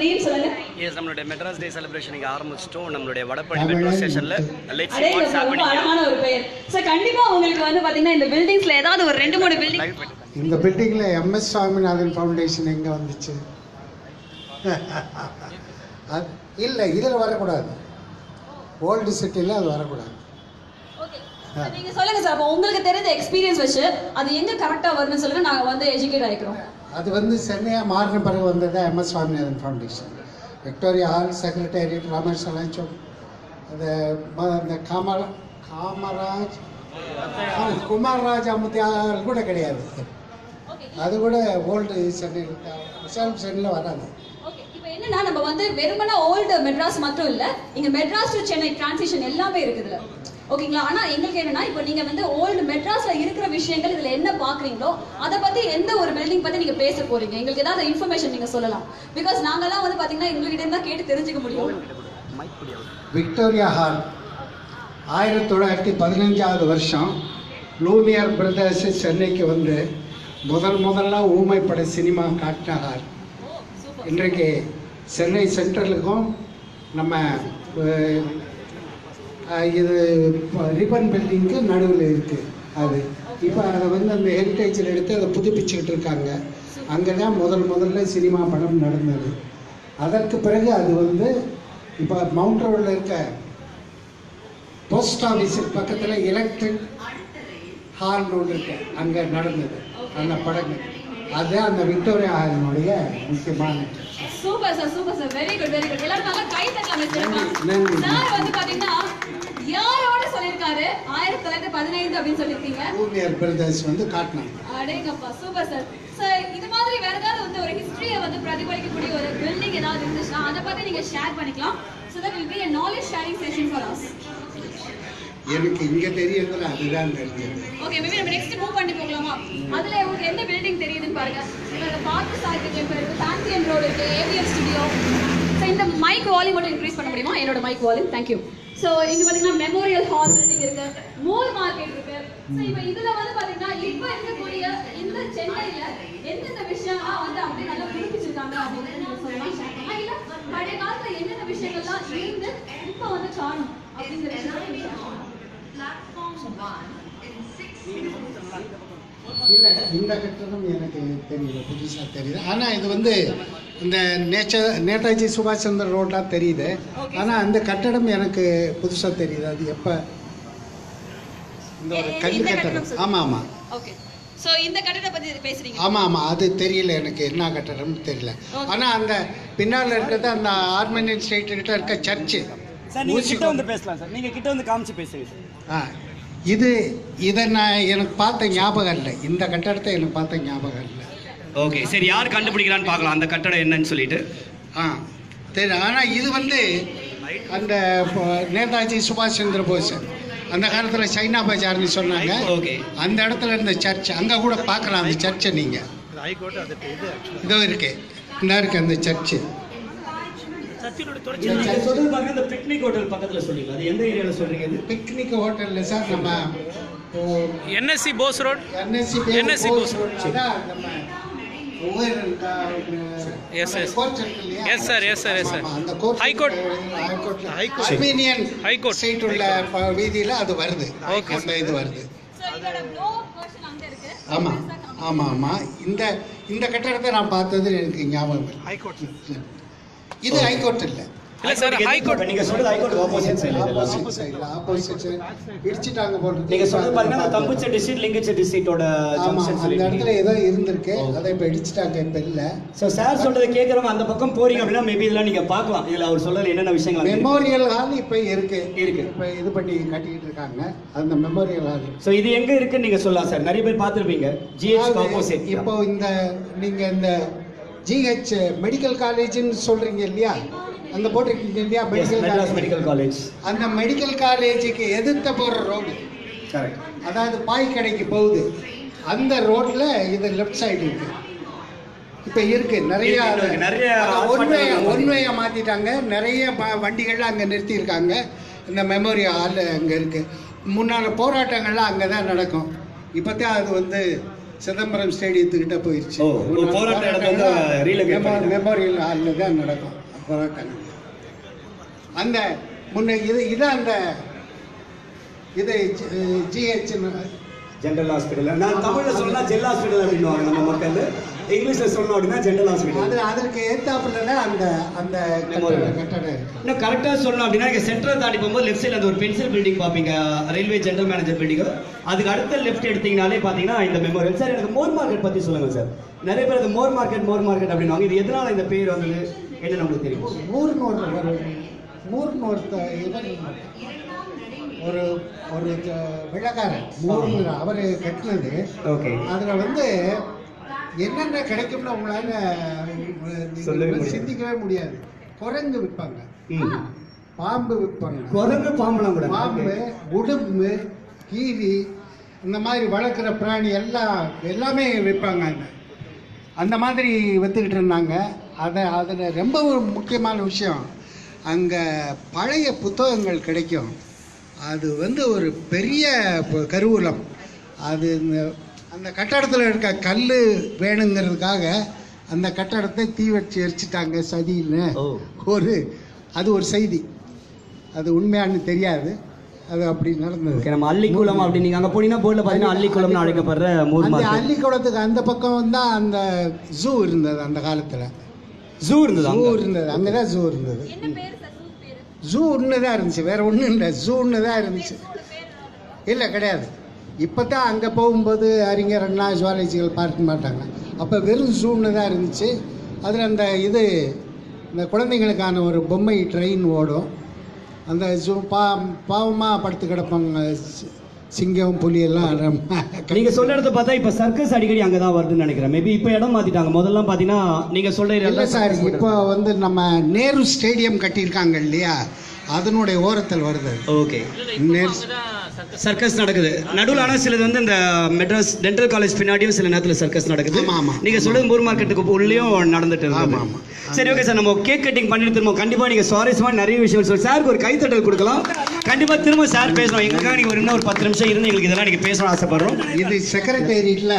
Name சொல்லுங்க S நம்மளுடைய Madras day celebration இங்கே ஆரம்பிச்சிட்டோம் நம்மளுடைய வடபழனி மெட்ரோ ஸ்டேஷனில் லெட்ஸ் அதே வாட்ஸ் ரொம்ப ஹேப்பனிங் அழகான ஒரு பெயர் சார் கண்டிப்பா உங்களுக்கு வந்து பாத்தீங்கன்னா இந்த பில்டிங்ஸ்ல ஏதாவது ஒரு ரெண்டு மூணு பில்டிங் லைவ் பண்ணிட்டு இந்த பில்டிங்கில் எம்எஸ் சுவாமிநாதன் ஃபவுண்டேஷன் எங்கே வந்துச்சு அது இல்லை இதில் வரக்கூடாது ஓல்டு சிட்டியில் அது வரக்கூடாது நீங்க சொல்லுங்க சார் அப்போ உங்களுக்கு தெரிஞ்ச எக்ஸ்பீரியன்ஸ் வச்சு அது எங்க கரெக்டா வரும்னு சொல்லுங்க நாங்க வந்து எஜுகேட் ஆயிக்கிறோம் அது வந்து சென்னையாக மாறின பிறகு வந்தது MS Swaminathan foundation Victoria hall secretariat Rameswaram chowk அது ம- அந்த காமரா காமராஜ் ஆ, குமாரராஜ் அமுத்தியார் கூட கிடையாது அது கூட ஓல்டு சென்னையில் விசால் சென்னையில் வராது ஓகே இப்போ என்னன்னா நம்ம வந்து வெறுமனே ஓல்டு மெட்ராஸ் மட்டும் இல்ல இங்க மெட்ராஸ் டு சென்னை டிரான்சிஷன் எல்லாமே இருக்குதுல ஓகேங்களா ஆனா எங்களுக்கு என்னன்னா இப்போ நீங்க வந்து ஓல்டு மெட்ராஸ்ல இருக்கிற விஷயங்கள் இதுல என்ன பாக்குறீங்களோ அதை பத்தி எந்த ஒரு பில்டிங் பத்தி நீங்க பேச போறீங்க எங்களுக்கு ஏதாவது இன்ஃபர்மேஷன் நீங்க சொல்லலாம் பிகாஸ் நாங்கெல்லாம் வந்து பாத்தீங்கன்னா எங்ககிட்ட இருந்தா கேட்டு தெரிஞ்சுக்க முடியும் மைக் பிடி அவர் விக்டோரியா ஹால் ஆயிரத்தி தொள்ளாயிரத்தி பதினஞ்சாவது வருஷம் லூமியர் பிரதர்ஸ் சென்னைக்கு வந்து முதல் முதல்ல ஊமைப்பட சினிமா காட்டின ஹால் இன்றைக்கு சென்னை சென்ட்ரலுக்கும் நம்ம அஹ், அஹ், இது ரிப்பன் பில்டிங்க்கு நடுவில் இருக்குது அது இப்போ அதை வந்து அந்த ஹெரிட்டேஜில் எடுத்து அதை புதுப்பிச்சுக்கிட்டு இருக்காங்க அங்கே தான் முதல் முதல்ல சினிமா படம் நடந்தது அதற்கு பிறகு அது வந்து இப்போ மவுண்ட் ரோடில் இருக்க போஸ்ட் ஆஃபீஸுக்கு பக்கத்தில் எலக்ட்ரிக் ஹால்னு ஒன்று இருக்கு அங்கே நடந்தது அந்த படங்கள் அதுதான் அந்த விக்டோரியா ஹாலினுடைய முக்கியமான super sir super sir very good very good எல்லாரும் நல்லா கை தட்டலாம் நன்றி, நன்றி. சார் வந்து பாத்தீங்கன்னா யாரோட சொல்லிருக்காரு ஆயிரத்தி தொள்ளாயிரத்தி பதினைந்து அப்படின்னு சொல்லிருக்கீங்க லூமியர் பிரதர்ஸ் வந்து காட்டினாங்க அடேங்கப்பா சூப்பர் சார் சார் இது மாதிரி வேற ஏதாவது வந்து ஒரு ஹிஸ்டரியை வந்து பிரதிபலிக்கக்கூடிய ஒரு பில்டிங் ஏதாவது இருந்துச்சுன்னா அதை பத்தி நீங்க ஷேர் பண்ணிக்கலாம் so that will be a knowledge sharing session for us எனக்கு இங்கே தெரியறதுல அதுதான் தெரிஞ்சது ஓகே மேபி நம்ம நெக்ஸ்ட் மூவ் பண்ணி போகலாமா அதுல உங்களுக்கு எந்த பில்டிங் தெரியுதுன்னு பாருங்க இதுல பார்த்து சாகித்ய டெம்பிள் இருக்கு ஃபேன்சியன் ரோடு இருக்கு ஏவிஎம் ஸ்டுடியோ ஸோ இந்த மைக் வால்யூம் மட்டும் இன்க்ரீஸ் பண்ண முடியுமா என்னோட மைக் வால்யூம் தேங்க்யூ ஸோ இங்க பாத்தீங்கன்னா மெமோரியல் ஹால் பில்டிங் இருக்கு மோர் மார்க்கெட் இருக்கு ஸோ இப்போ இதுல வந்து பாத்தீங்கன்னா இப்போ இருக்கக்கூடிய இந்த சென்னையில எந்தெந்த விஷயம்லாம் வந்து அப்படியே நல்லா புதுப்பிச்சிருக்காங்க அப்படின்னு நீங்க சொல்லலாம் share பண்ணலாம். இல்ல பழைய காலத்துல என்னென்ன விஷயங்கள்லாம் இருந்து இப்போ வந்து காணும் அப்படிங்கிற விஷயத்தை நீங்க share பண்ணலாம். இல்லை இந்த கட்டணம் எனக்கு தெரியல புதுசாக தெரியுது ஆனால் இது வந்து இந்த நேச்சர் நேதாஜி சுபாஷ் சந்திர ரோடாக தெரியுது ஆனால் அந்த கட்டடம் எனக்கு புதுசாக தெரியுது அது எப்போ இந்த ஒரு எ- கல் இந்த கட்டடம் கட்டடம் சொல்லுங்க. ஆமாம் ஆமாம் ஓகே சோ இந்த கட்டடத்தை பத்தி பேசுறீங்க ஆமாம் ஆமாம் அது தெரியல எனக்கு என்ன கட்டடம்னு தெரியல Okay. ஆனால் அந்த பின்னால் இருக்கிறது அந்த ஆர்மேனியன் ஸ்ட்ரீட் கிட்ட இருக்க சர்ச்சு சார் நீங்க கிட்ட வந்து பேசலாம் சார் நீங்க கிட்ட வந்து காமிச்சு பேசுங்க சார் ஆ இது இதை நான் எனக்கு பார்த்த ஞாபகம் இல்லை இந்த கட்டடத்தை எனக்கு பார்த்த ஞாபகம் இல்லை ஓகே சரி யார் கண்டுபிடிக்கிறான்னு பார்க்கலாம் அந்த கட்டடம் என்னன்னு சொல்லிட்டு ஆ தெரியும் ஆனால் இது வந்து அந்த இப்போ நேதாஜி சுபாஷ் சந்திர போஸ் அந்த காலத்தில் சைனா பஜார்னு சொன்னாங்க ஓகே அந்த இடத்துல இருந்த சர்ச் அங்கே கூட பார்க்கலாம் அந்த சர்ச்சை நீங்கள் இதோ இருக்கு இந்த இருக்கு அந்த சர்ச்சு நீங்க சொல்றது பாருங்க இந்த பிக்னிக் ஹோட்டல் பக்கத்துல சொல்றீங்க அது எந்த ஏரியால சொல்றீங்க இது பிக்னிக் ஹோட்டலில் சார் நம்ம NSC Bose road NSC NSC Bose. Yes, yes. Yes, sir, yes, sir, yes, sir. அந்த court High court. High court Armenian High court. Side உள்ள ப- வீதியில அது வருது Okay, அந்த இது வருது சோ இதோட க்ளோ வெர்ஷன் அங்க இருக்கு ஆமா ஆமா ஆமா இந்த இந்த கட்டடத்தை நான் பார்த்தது எனக்கு ஞாபகம் இல்லை. ஹைகோர்ட் இது ஹைகோர்ட் இல்லை இல்ல சார் ஹைகோர்ட் நீங்க சொல்றது ஹைகோர்ட் ஆப்போசிட் சைடு ஆப்போசிட் சைடில் ஆப்போசிட் இடிச்சிட்டாங்க போட்டு நீங்க சொல்றது பாருங்க அந்த தம்புச்செட்டி ஸ்ட்ரீட் லிங்கச்செட்டி ஸ்ட்ரீட்டோட ஆமா ஜங்ஷன் அந்த சொல்லிருக்கீங்க இடத்துல ஏதோ இருந்திருக்கு அதை இப்போ இடிச்சிட்டாங்க இப்போ இல்லை ஸோ சார் சொல்றதை கேட்குறவங்க அந்த பக்கம் போறீங்க அப்படின்னா மேபி இதெல்லாம் நீங்க பார்க்கலாம் இதுல அவர் சொல்றது என்னென்ன விஷயங்கள் அங்க இருக்கு. மெமோரியல் ஹால் இப்போ இருக்கு இருக்கு. இப்போ இது பண்ணி கட்டிக்கிட்டு இருக்காங்க அந்த மெமோரியல் ஹால் ஸோ இது எங்க இருக்குன்னு நீங்க சொல்லலாம் சார் நிறைய பேர் பார்த்துருப்பீங்க ஜிஹெச் ஆப்போசிட் இப்போ இந்த நீங்க இந்த ஜிஹெச் மெடிக்கல் காலேஜ்னு சொல்றீங்க இல்லையா அந்த போட்டிருக்கீங்க இல்லையா medical Madras college medical college அந்த மெடிக்கல் காலேஜுக்கு எதிர்த்த போற ரோடு கரெக்ட் அதாவது பாய் கடைக்கு போகுது அந்த ரோட்ல இது லெஃப்ட் சைடு இருக்கு இப்ப இருக்கு நிறைய இருக்கு, இருக்கு. நிறைய ஒன்வே ஆஸ்பத்திரிகள் ஒன்வேயை மாத்திட்டாங்க நிறைய ப- வண்டிகள்லாம் அங்க நிறுத்தி இருக்காங்க இந்த மெமோரி ஹால் அங்க இருக்கு முன்னால போராட்டங்கள்லாம் அங்கே தான் நடக்கும் இப்போ தான் அது வந்து சிதம்பரம் ஸ்டேடியத்துக்கிட்ட போயிடுச்சு ஓ, ஒரு போராட்ட இடத்துல வந்து relocate பண்ணிட்டாங்க. மெமோரியல் ஹாலில் தான் நடக்கும் போராட்டங்கள் அந்த முன்ன இது இது அந்த இது ஜிஹெச் ஜென்ரல் ஹாஸ்பிட்டல் நான் தமிழ்ல சொன்னா ஜெல் ஹாஸ்பிட்டல் அப்படின்னுவாங்க நம்ம மக்கள் இங்கிலீஷ்ல சொல்லணும் அப்படின்னா ஜென்ரல் அது ஹாஸ்பிட்டல் அதற்கு ஏத்தாப்புல தான் அந்த அந்த Memorial. கட்டடம் கட்டடம் இருக்கு இன்னும் கரெக்டாக சொல்லணும் அப்படின்னா இங்கே சென்ட்ரல் தாண்டி போகும்போது லெஃப்ட் சைடில் அந்த ஒரு பென்சில் பில்டிங் பார்ப்பீங்க ரயில்வே ஜென்ரல் மேனேஜர் பில்டிங் அதுக்கு அடுத்த லெஃப்ட் எடுத்தீங்கனாலே பார்த்தீங்கன்னா இந்த மெமோரியல் சார் எனக்கு மோர் மார்க்கெட் பற்றி சொல்லுங்கள் சார் நிறைய பேர் அது மோர் மார்க்கெட் மோர் மார்க்கெட் அப்படின்னுவாங்க இது எதனால இந்த பேர் வந்தது என்ன நம்மளுக்கு தெரியும் ஊர்னு ஒரு ஒரு ஊர்னு ஒருத்த இவர் ஒரு ஒரு ஜ- வெள்ளக்காரன் ஊர்னு அவர் கட்டினது ஓகே அதில் வந்து என்னென்ன கிடைக்கும்னு உங்களால நீங்க சொல்லவே முடியாது. சிந்திக்கவே முடியாது குரங்கு விற்பாங்க ம் பாம்பு விற்பாங்க குரங்கு பாம்பலாம் கூட பாம்பு உடும்பு கீரி இந்த மாதிரி வளர்க்குற பிராணி எல்லாம் எல்லாமே விற்பாங்க அங்க அந்த மாதிரி விற்றுக்கிட்டு இருந்தாங்க அதை அதில் ரொம்ப ஒரு முக்கியமான விஷயம் அங்கே பழைய புத்தகங்கள் கிடைக்கும் அது வந்து ஒரு பெரிய ப- கருவூலம் அது இந்த அந்த கட்டடத்தில் இருக்க கல் வேணுங்கிறதுக்காக அந்த கட்டடத்தை தீ வச்சு எரிச்சிட்டாங்க சதின்னு ஓ. ஒரு அது ஒரு செய்தி அது உண்மையான்னு தெரியாது அது அப்படி நடந்தது ஓகே நம்ம அள்ளிக்குளம் அப்படி நீங்கள் அங்கே போனீங்கன்னா போர்டில் பார்த்தீங்கன்னா அள்ளிக்குளம்னு அழைக்கப்படுற மூர் அந்த மார்க்கெட் அள்ளிக்குளத்துக்கு அந்த பக்கம் தான் அந்த ஜூ இருந்தது அந்த காலத்துல ஜூ இருந்தது ஜூ அங்க. இருந்தது அங்கதான் ஜூ இருந்தது என்ன பேர் சார் ஜூ பேரு ஜூ ஒன்று தான் இருந்துச்சு வேற ஒன்றும் இல்லை ஜூன்னு தான் இருந்துச்சு இல்லை கிடையாது இப்போ தான் அங்கே போகும்போது அறிஞர் அண்ணா ஜுவாலஜிகள் பார்க்க மாட்டாங்க அப்போ வெறும் ஜூன்னு தான் இருந்துச்சு அதில் அந்த இது இந்த குழந்தைங்களுக்கான ஒரு பொம்மை ட்ரெயின் ஓடும் அந்த ஜூ பா பாவமாக படுத்து கிடப்பாங்க சி- சிங்கம் புலி எல்லாம் ரொம்ப நீங்க சொல்ற இடத்த பார்த்தா இப்ப சர்க்கஸ் அடிக்கடி அங்க தான் வருதுன்னு நினைக்கிறேன் மேபி இப்ப இடம் மாத்திட்டாங்க முதல்ல பாத்தீங்கன்னா நீங்க சொல்ற area இல்லை எல்லாம் சார் circus இப்போ வந்து நம்ம நேரு ஸ்டேடியம் கட்டியிருக்காங்க இல்லையா அதனுடைய ஓரத்தில் வருது அது. ஓகே நேரு சர்க்கஸ் நடக்குது நடுவில் ஆனால் சிலது வந்து இந்த மெட்ராஸ் டென்டல் காலேஜ் பின்னாடியும் சில நேரத்தில் சர்க்கஸ் நடக்குது ஆமா, ஆமா. நீங்க சொல்றது மூர் மார்க்கெட்டுக்கு உள்ளேயும் நடந்துட்டு ஆமா, இருக்கு ஆமா. சரி ஓகே சார் நம்ம கேக் கட்டிங் பண்ணிட்டு திரும்ப கண்டிப்பா நீங்க சுவாரஸ்யமா நிறைய விஷயம் சொல்லி சாருக்கு ஒரு கைத்தட்டல் கொடுக்கலாம் கண்டிப்பா திரும்ப சார் பேசணும் எங்களுக்காக நீங்க ஒரு இன்னும் ஒரு பத்து நிமிஷம் இருந்து எங்களுக்கு இதெல்லாம் நீங்க பேசணும்னு ஆசைப்படுறோம் இது செக்ரட்டேரியட்டில்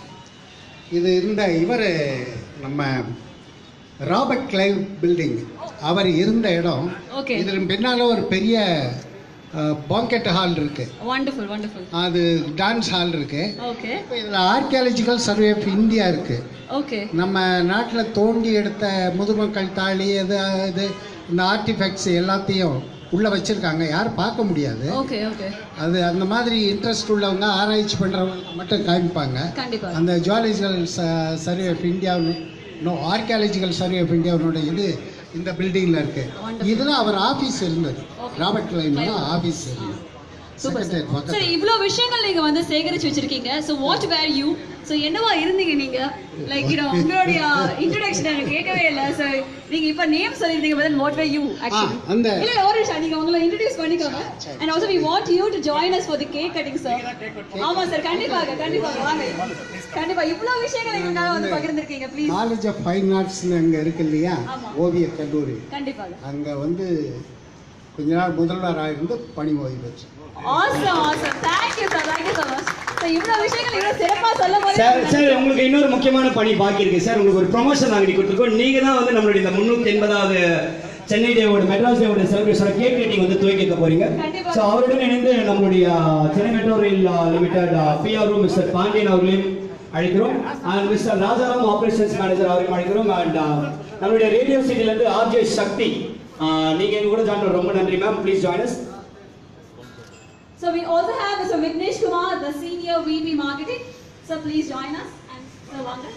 இது இருந்த இவர் நம்ம ராபர்ட் கிளைவ் பில்டிங் அவர் இருந்த இடம் Okay. இதில் பின்னால ஒரு பெரிய பாங்கெட் ஹால் இருக்கு வண்டர்ஃபுல் வண்டர்ஃபுல் அது டான்ஸ் ஹால் இருக்கு ஓகே இப்போ இதில் ஆர்கியாலஜிக்கல் சர்வே ஆஃப் இந்தியா இருக்கு ஓகே நம்ம நாட்டில் தோண்டி எடுத்த முதுமக்கள் தாலி இது இது இந்த ஆர்டிஃபேக்ட்ஸ் எல்லாத்தையும் உள்ளே வச்சிருக்காங்க யாரும் பார்க்க முடியாது ஓகே ஓகே அது அந்த மாதிரி இன்ட்ரெஸ்ட் உள்ளவங்க ஆராய்ச்சி பண்ணுறவங்க மட்டும் காமிப்பாங்க கண்டிப்பா அந்த zoological survey of India no archaeological survey of இந்தியாவுடைய இது இந்த பில்டிங்கில் இருக்கு Wonderful. இதில் அவர் ஆஃபீஸ் இருந்தது Okay. ராபர்ட் கிளைனோட ஆஃபீஸ் இருந்தது சூப்பர் Secretary சார் பக்கத்துல. சரி இவ்வளோ விஷயங்கள் நீங்க வந்து சேகரிச்சு வச்சிருக்கீங்க so what were you so என்னவா இருந்தீங்க நீங்க லைக் யூ உங்களுடைய இன்ட்ரடக்ஷன் எனக்கு கேட்கவே இல்லை ஸோ நீங்க இப்போ நேம் சொல்லியிருந்தீங்க but what were you actually அந்த- இல்ல இல்ல ஒரு நிமிஷம் நீங்க உங்களை இன்ட்ரடியூஸ் பண்ணிக்கோங்க and also we want you to join us for the cake cutting sir ஆமா சார் கண்டிப்பாக கண்டிப்பாக வாங்க கண்டிப்பா இவ்வளோ விஷயங்கள் எங்களுக்காக வந்து பகிர்ந்திருக்கீங்க ப்ளீஸ் காலேஜ் ஆஃப் ஃபைன் ஆர்ட்ஸ்னு அங்கே இருக்கு இல்லையா ஆமா. ஓவிய கல்லூரி கண்டிப்பாக அங்கே வந்து கொஞ்ச நாள் முதல்வராக இருந்து பணி ஓய்வு பெற்று awesome awesome thank you sir thank you so much so இவ்வளோ விஷயங்கள் இவ்வளோ சிறப்பாக சொல்லும் சார் போது சார் உங்களுக்கு இன்னொரு முக்கியமான பணி பாக்கி இருக்கு சார் உங்களுக்கு ஒரு ப்ரொமோஷன் நாங்கள் கொடுத்துருக்கோம் நீங்க தான் வந்து நம்மளுடைய இந்த முன்னூத்தி எண்பதாவது சென்னை டேவோட மெட்ராஸ் டேவோட செலிப்ரேஷன் கேக் கட்டிங் வந்து துவக்கி வைக்க போறீங்க கண்டிப்பா. ஸோ அவருடன் இணைந்து நம்மளுடைய சென்னை மெட்ரோ ரயில் லிமிடெட் பிஆர்ஓ மிஸ்டர் பாண்டியன் அவர்களையும் அழைக்கிறோம் and mister Rajaram operations manager அவரையும் அழைக்கிறோம் அண்ட் நம்மளுடைய ரேடியோ சிட்டில இருந்து ஆர்ஜே சக்தி ஆஹ் நீங்க எங்க கூட ஜாயின் ரொம்ப நன்றி ma'am please join us So we also have Mr. Vignesh Kumar, the senior VP marketing. So please join us and Sir Wanga.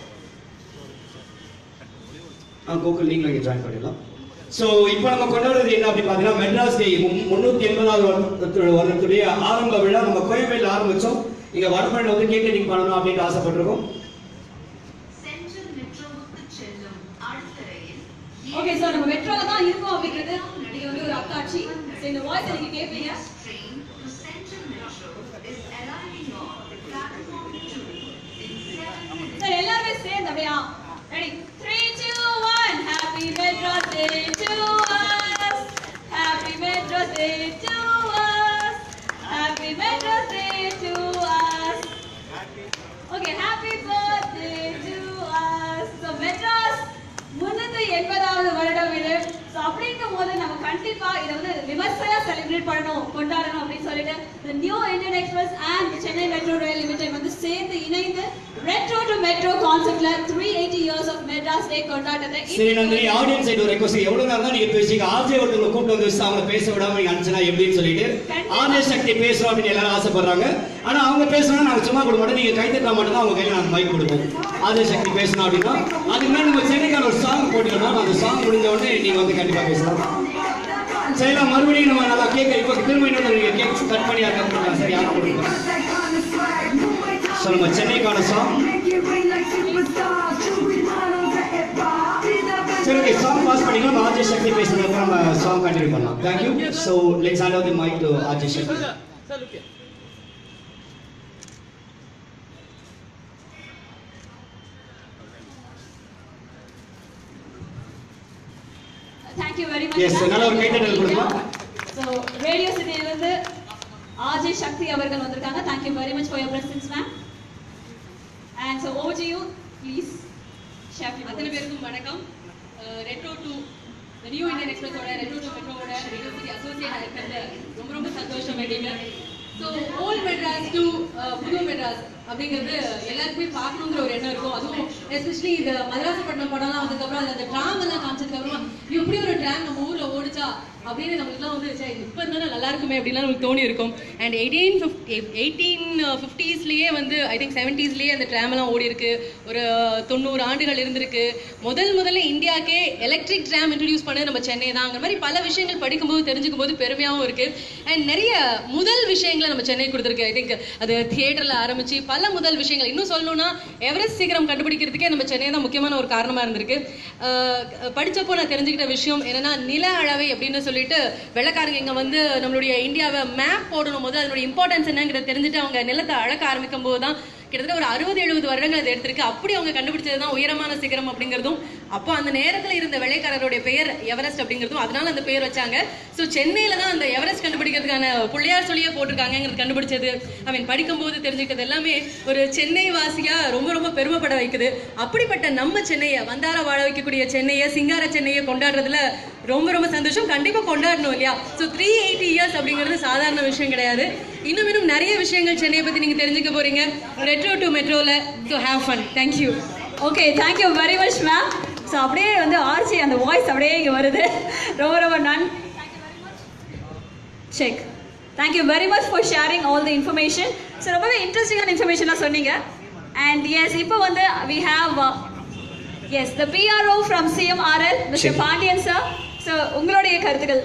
Gokul நீங்களும் இங்கே ஜாயின் பண்ணிடலாம் ஸோ இப்போ நம்ம கொண்டாடுறது என்ன அப்படின்னு பார்த்தீங்கன்னா மெட்ராஸ் டே முந்நூற்றி எண்பதாவது வருடத்தோட வருடத்துடைய ஆரம்ப விழா நம்ம கோயம்பேடில் ஆரம்பிச்சோம் இங்கே வடபழனியில் வந்து கேக் கட்டிங் பண்ணணும் அப்படின்ட்டு ஆசைப்பட்டிருக்கோம் சென்ட்ரல் மெட்ரோவுக்கு செல்லும் அடுத்த ரயில் Okay, so நம்ம மெட்ரோல தான் இருக்கோம் அப்படிங்கிறது நீங்க வந்து ஒரு அக்காட்சி So இந்த வாய்ஸ் நீங்க கேட்பீங்க train to Central Metro is arriving on platform 2 in 7 minutes. Sir எல்லாருமே சேர்ந்து அப்படியா ready three two one happy Madras day to us happy Madras day to us happy Madras day to us okay happy கண்டிப்பா இதை வந்து விமர்சையா celebrate பண்ணணும் கொண்டாடணும் அப்படின்னு சொல்லிட்டு the new Indian express and Chennai metro rail limited வந்து சேர்ந்து இணைந்து ரெட்ரோ டு மெட்ரோ கான்செப்ட்ல three eighty years of Madras day கொண்டாட்டத்தை சரி நந்தினி ஆடியன்ஸ் சைடு ஒரு ரெக்வஸ்ட் எவ்வளவு நேரம் தான் நீங்க பேசிங்க ஆர்ஜே ஒருத்தவங்களை கூப்பிட்டு வந்து வச்சு அவங்களை பேச விடாம நீங்க அனுப்பிச்சனா எப்படின்னு சொல்லிட்டு ஆர்ஜே சக்தி பேசுறோம் அப்படின்னு எல்லாரும் ஆசைப்படுறாங்க ஆனா அவங்க பேசணும் நாங்க சும்மா கொடுக்க மாட்டோம் நீங்க கை தட்டா மட்டும் தான் அவங்க கையில நாங்க மைக் கொடுப்போம் ஆர்ஜே சக்தி பேசணும் அப்படின்னா அதுக்கு மேல நம்ம சென்னைக்கான ஒரு சாங் போட்டுக்கலாம் அந்த சாங் முடிஞ்ச உடனே நீங்க வந்து கண்டிப்பா பேசலாம் சரிங்களா மறுபடியும் நம்ம நல்லா கேட்க இப்போ திரும்ப இன்னொரு நீங்க கேக் கட் பண்ணி யாருக்கா கொடுக்கலாம் சரி யாரும் கொடுக்கலாம் ஸோ நம்ம சென்னைக்கான சாங் சரி ஓகே சாங் பாஸ் பண்ணிக்கலாம் நம்ம ஆர்ஜே சக்தி பேசுறதுக்கு நம்ம சாங் கண்டினியூ பண்ணலாம் thank you so let's hand over the mic to RJ Sakthi thank you very much Yes, நல்ல ஒரு கைத்தட்டல் கொடுக்கலாம். ஸோ ரேடியோ சிட்டியிலிருந்து ஆஜய் சக்தி அவர்கள் வந்திருக்காங்க thank you very much for your presence ma'am and so over you please share அத்தனை பேருக்கும் வணக்கம் ரெட்ரோ டூ நியூ இந்தியன் எக்ஸ்பிரஸோட ரெட்ரோ டூ மெட்ரோவோட ரேடியோ சிட்டி அசோசியேட் இருக்கிறது ரொம்ப ரொம்ப சந்தோஷம் வேண்டிங்க ஸோ ஓல்ட் மெட்ராஸ் டு புது மெட்ராஸ் அப்படிங்கிறது எல்லாருக்குமே பார்க்கணுங்கிற ஒரு எண்ணம் இருக்கும் அதுவும் எஸ்பெஷலி இந்த மதராசப்பட்டினம் படம்லாம் வந்ததுக்கப்புறம் அதில் அந்த ட்ராம் எல்லாம் காமிச்சதுக்கப்புறமா இப்படி ஒரு ட்ராம் நம்ம ஊரில் ஓடிச்சா அப்படின்னு நம்மளுக்குலாம் வந்து சரி இப்போ இருந்தாலும் நல்லா இருக்குமே அப்படின்லாம் நமக்கு தோணி இருக்கும் அண்ட் எயிட்டீன் ஃபிஃப்டி எயிட்டீன் ஃபிஃப்டிஸ்லேயே வந்து ஐ திங்க் செவன்டீஸ்லேயே அந்த ட்ராம்லாம் ஓடி இருக்கு ஒரு தொண்ணூறு ஆண்டுகள் இருந்திருக்கு முதல் முதல்ல இந்தியாக்கே எலக்ட்ரிக் ட்ராம் இன்ட்ரடியூஸ் பண்ணது நம்ம சென்னை தான் அந்த மாதிரி பல விஷயங்கள் படிக்கும்போது தெரிஞ்சுக்கும் போது பெருமையாகவும் இருக்கு அண்ட் நிறைய முதல் விஷயங்களை நம்ம சென்னை கொடுத்துருக்கு ஐ திங்க் அது தியேட்டரில் ஆரம்பிச்சு பல முதல் விஷயங்கள் இன்னும் சொல்லணும்னா எவரெஸ்ட் சீக்கிரம் கண்டுபிடிக்கிறதுக்கே நம்ம சென்னை தான் முக்கியமான ஒரு காரணமாக இருந்திருக்கு அஹ் படிச்சப்போ நான் தெரிஞ்சுக்கிட்ட விஷயம் என்னன்னா நில அளவை அப்படின்னு சொல்லிட்டு வெள்ளக்காரங்க இங்க வந்து நம்மளுடைய இந்தியாவை மேப் போடணும் போது அதனுடைய இம்பார்ட்டன்ஸ் என்னங்கிறத தெரிஞ்சுட்டு அவங்க நிலத்தை அளக்க ஆரம்பிக்கும் போது தான் கிட்டத்தட்ட ஒரு அறுபது எழுபது வருடங்கள் அது எடுத்திருக்கு அப்படி அவங்க கண்டுபிடிச்சது தான் உயரமான சிகரம் அப்படிங்கிறதும் அப்போ அந்த நேரத்தில் இருந்த வெள்ளைக்காரருடைய பெயர் எவரெஸ்ட் அப்படிங்கிறதும் அதனால அந்த பெயர் வச்சாங்க ஸோ சென்னையில தான் அந்த எவரெஸ்ட் கண்டுபிடிக்கிறதுக்கான பிள்ளையார் சொல்லியே போட்டிருக்காங்கிறது கண்டுபிடிச்சது ஐ மீன் படிக்கும்போது தெரிஞ்சுக்கிட்டது எல்லாமே ஒரு சென்னை வாசியா ரொம்ப ரொம்ப பெருமைப்பட வைக்குது அப்படிப்பட்ட நம்ம சென்னையை வந்தார வாழ வைக்கக்கூடிய சென்னையை சிங்கார சென்னையை கொண்டாடுறதுல ரொம்ப ரொம்ப சந்தோஷம் கண்டிப்பா கொண்டாடணும் இல்லையா ஸோ த்ரீ எயிட்டி இயர்ஸ் அப்படிங்கிறது சாதாரண விஷயம் கிடையாது இன்னும் இன்னும் நிறைய விஷயங்கள் சென்னையை பத்தி நீங்க தெரிஞ்சுக்க போறீங்க ரெட்ரோ டு மெட்ரோல so have fun thank you okay thank you very much ma'am so அப்படியே வந்து ஆர்ச்சி அந்த வாய்ஸ் அப்படியே இங்கே வருது ரொம்ப ரொம்ப நன் செக் thank you very much for sharing all the information so ரொம்பவே இன்ட்ரெஸ்டிங்கான இன்ஃபர்மேஷன்லாம் சொன்னீங்க அண்ட் எஸ் இப்போ வந்து we have yes the PRO from CMRL mister Pandiyan sir so உங்களுடைய கருத்துக்கள்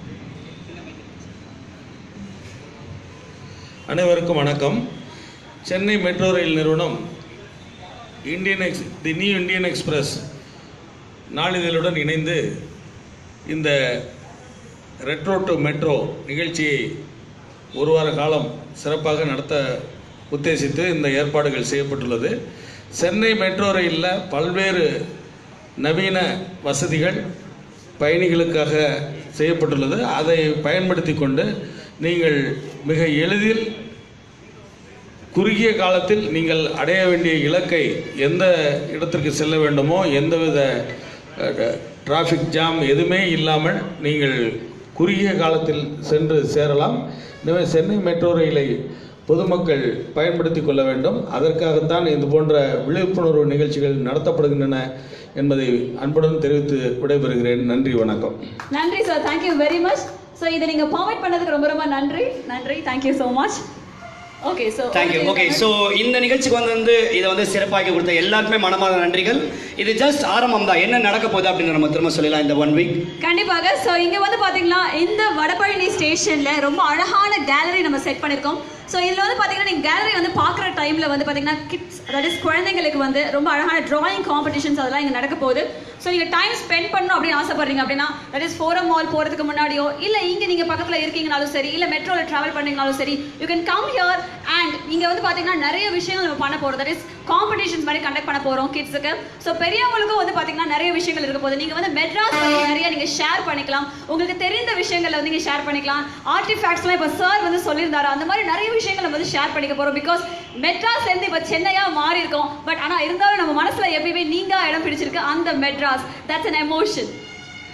அனைவருக்கும் வணக்கம் சென்னை மெட்ரோ ரயில் நிறுவனம் Indian ex the new Indian express நாளிதழுடன் இணைந்து இந்த ரெட்ரோ டு மெட்ரோ நிகழ்ச்சியை ஒரு வார காலம் சிறப்பாக நடத்த உத்தேசித்து இந்த ஏற்பாடுகள் செய்யப்பட்டுள்ளது சென்னை மெட்ரோ ரயிலில் பல்வேறு நவீன வசதிகள் பயணிகளுக்காக செய்யப்பட்டுள்ளது அதை பயன்படுத்தி கொண்டு நீங்கள் மிக எளிதில் குறுகிய காலத்தில் நீங்கள் அடைய வேண்டிய இலக்கை எந்த இடத்திற்கு செல்ல வேண்டுமோ எந்தவித டிராஃபிக் ஜாம் எதுவுமே இல்லாமல் நீங்கள் குறுகிய காலத்தில் சென்று சேரலாம் எனவே சென்னை மெட்ரோ ரயிலை பொதுமக்கள் பயன்படுத்தி கொள்ள வேண்டும் அதற்காகத்தான் இது போன்ற விழிப்புணர்வு நிகழ்ச்சிகள் நடத்தப்படுகின்றன என்பதை அன்புடன் தெரிவித்து விடைபெறுகிறேன் நன்றி வணக்கம் நன்றி sir thank you very much so இதை நீங்கள் பர்மிட் பண்ணதுக்கு ரொம்ப ரொம்ப நன்றி நன்றி thank you so much okay so thank you okay so இந்த நிகழ்ச்சிக்கு வந்து வந்து இதை வந்து சிறப்பாக்கி கொடுத்த எல்லாருக்குமே மனமார்ந்த நன்றிகள் இது ஜஸ்ட் ஆரம்பம் தான் என்ன நடக்க போகுது அப்படின்னு நம்ம திரும்ப சொல்லலாம் இந்த ஒன் வீக் கண்டிப்பாக ஸோ இங்கே வந்து பார்த்தீங்கன்னா இந்த வடபழனி ஸ்டேஷனில் ரொம்ப அழகான கேலரி நம்ம செட் பண்ணியிருக்கோம் ஸோ இதில் வந்து பார்த்தீங்கன்னா நீங்கள் கேலரி வந்து பார்க்குற டைமில் வந்து பார்த்தீங்கன்னா கிட்ஸ் அதாவது குழந்தைங்களுக்கு வந்து ரொம்ப அழகான டிராயிங் காம்படிஷன்ஸ் அதெல்லாம் இங்கே நடக்க போகுது ஸோ நீங்கள் டைம் ஸ்பெண்ட் பண்ணணும் அப்படின்னு ஆசைப்படுறீங்க அப்படின்னா தட் இஸ் ஃபோரம் மால் போகிறதுக்கு முன்னாடியோ இல்லை இங்கே நீங்கள் பக்கத்தில் இருக்கீங்கனாலும் சரி இல்லை மெட்ரோவில் ட்ராவல் பண்ணீங்கனாலும் சரி you can come here and இங்கே வந்து பார்த்தீங்கன்னா நிறைய விஷயங்கள் நம்ம பண்ண போகிறோம் தட் இஸ் காம்படிஷன்ஸ் மாதிரி கண்டக்ட் பண்ண போகிறோம் கிட்ஸுக்கு ஸோ பெரியவங்களுக்கும் வந்து பார்த்தீங்கன்னா நிறைய விஷயங்கள் இருக்க போகுது நீங்கள் வந்து மெட்ராஸ் பத்தி நிறைய நீங்கள் ஷேர் பண்ணிக்கலாம் உங்களுக்கு தெரிந்த விஷயங்களை வந்து நீங்கள் ஷேர் பண்ணிக்கலாம் ஆர்டிஃபேக்ட்ஸ்லாம் இப்போ சார் வந்து சொல்லியிருந்தாரு அந்த மாதிரி நிறைய விஷயங்களை நம்ம வந்து ஷேர் பண்ணிக்க போகிறோம் பிகாஸ் மெட்ராஸ்லேருந்து இப்போ சென்னையாக மாறி இருக்கோம் பட் ஆனால் இருந்தாலும் நம்ம மனசில் எப்பயுமே நீங்க இடம் பிடிச்சிருக்கு அந்த Madras that's an emotion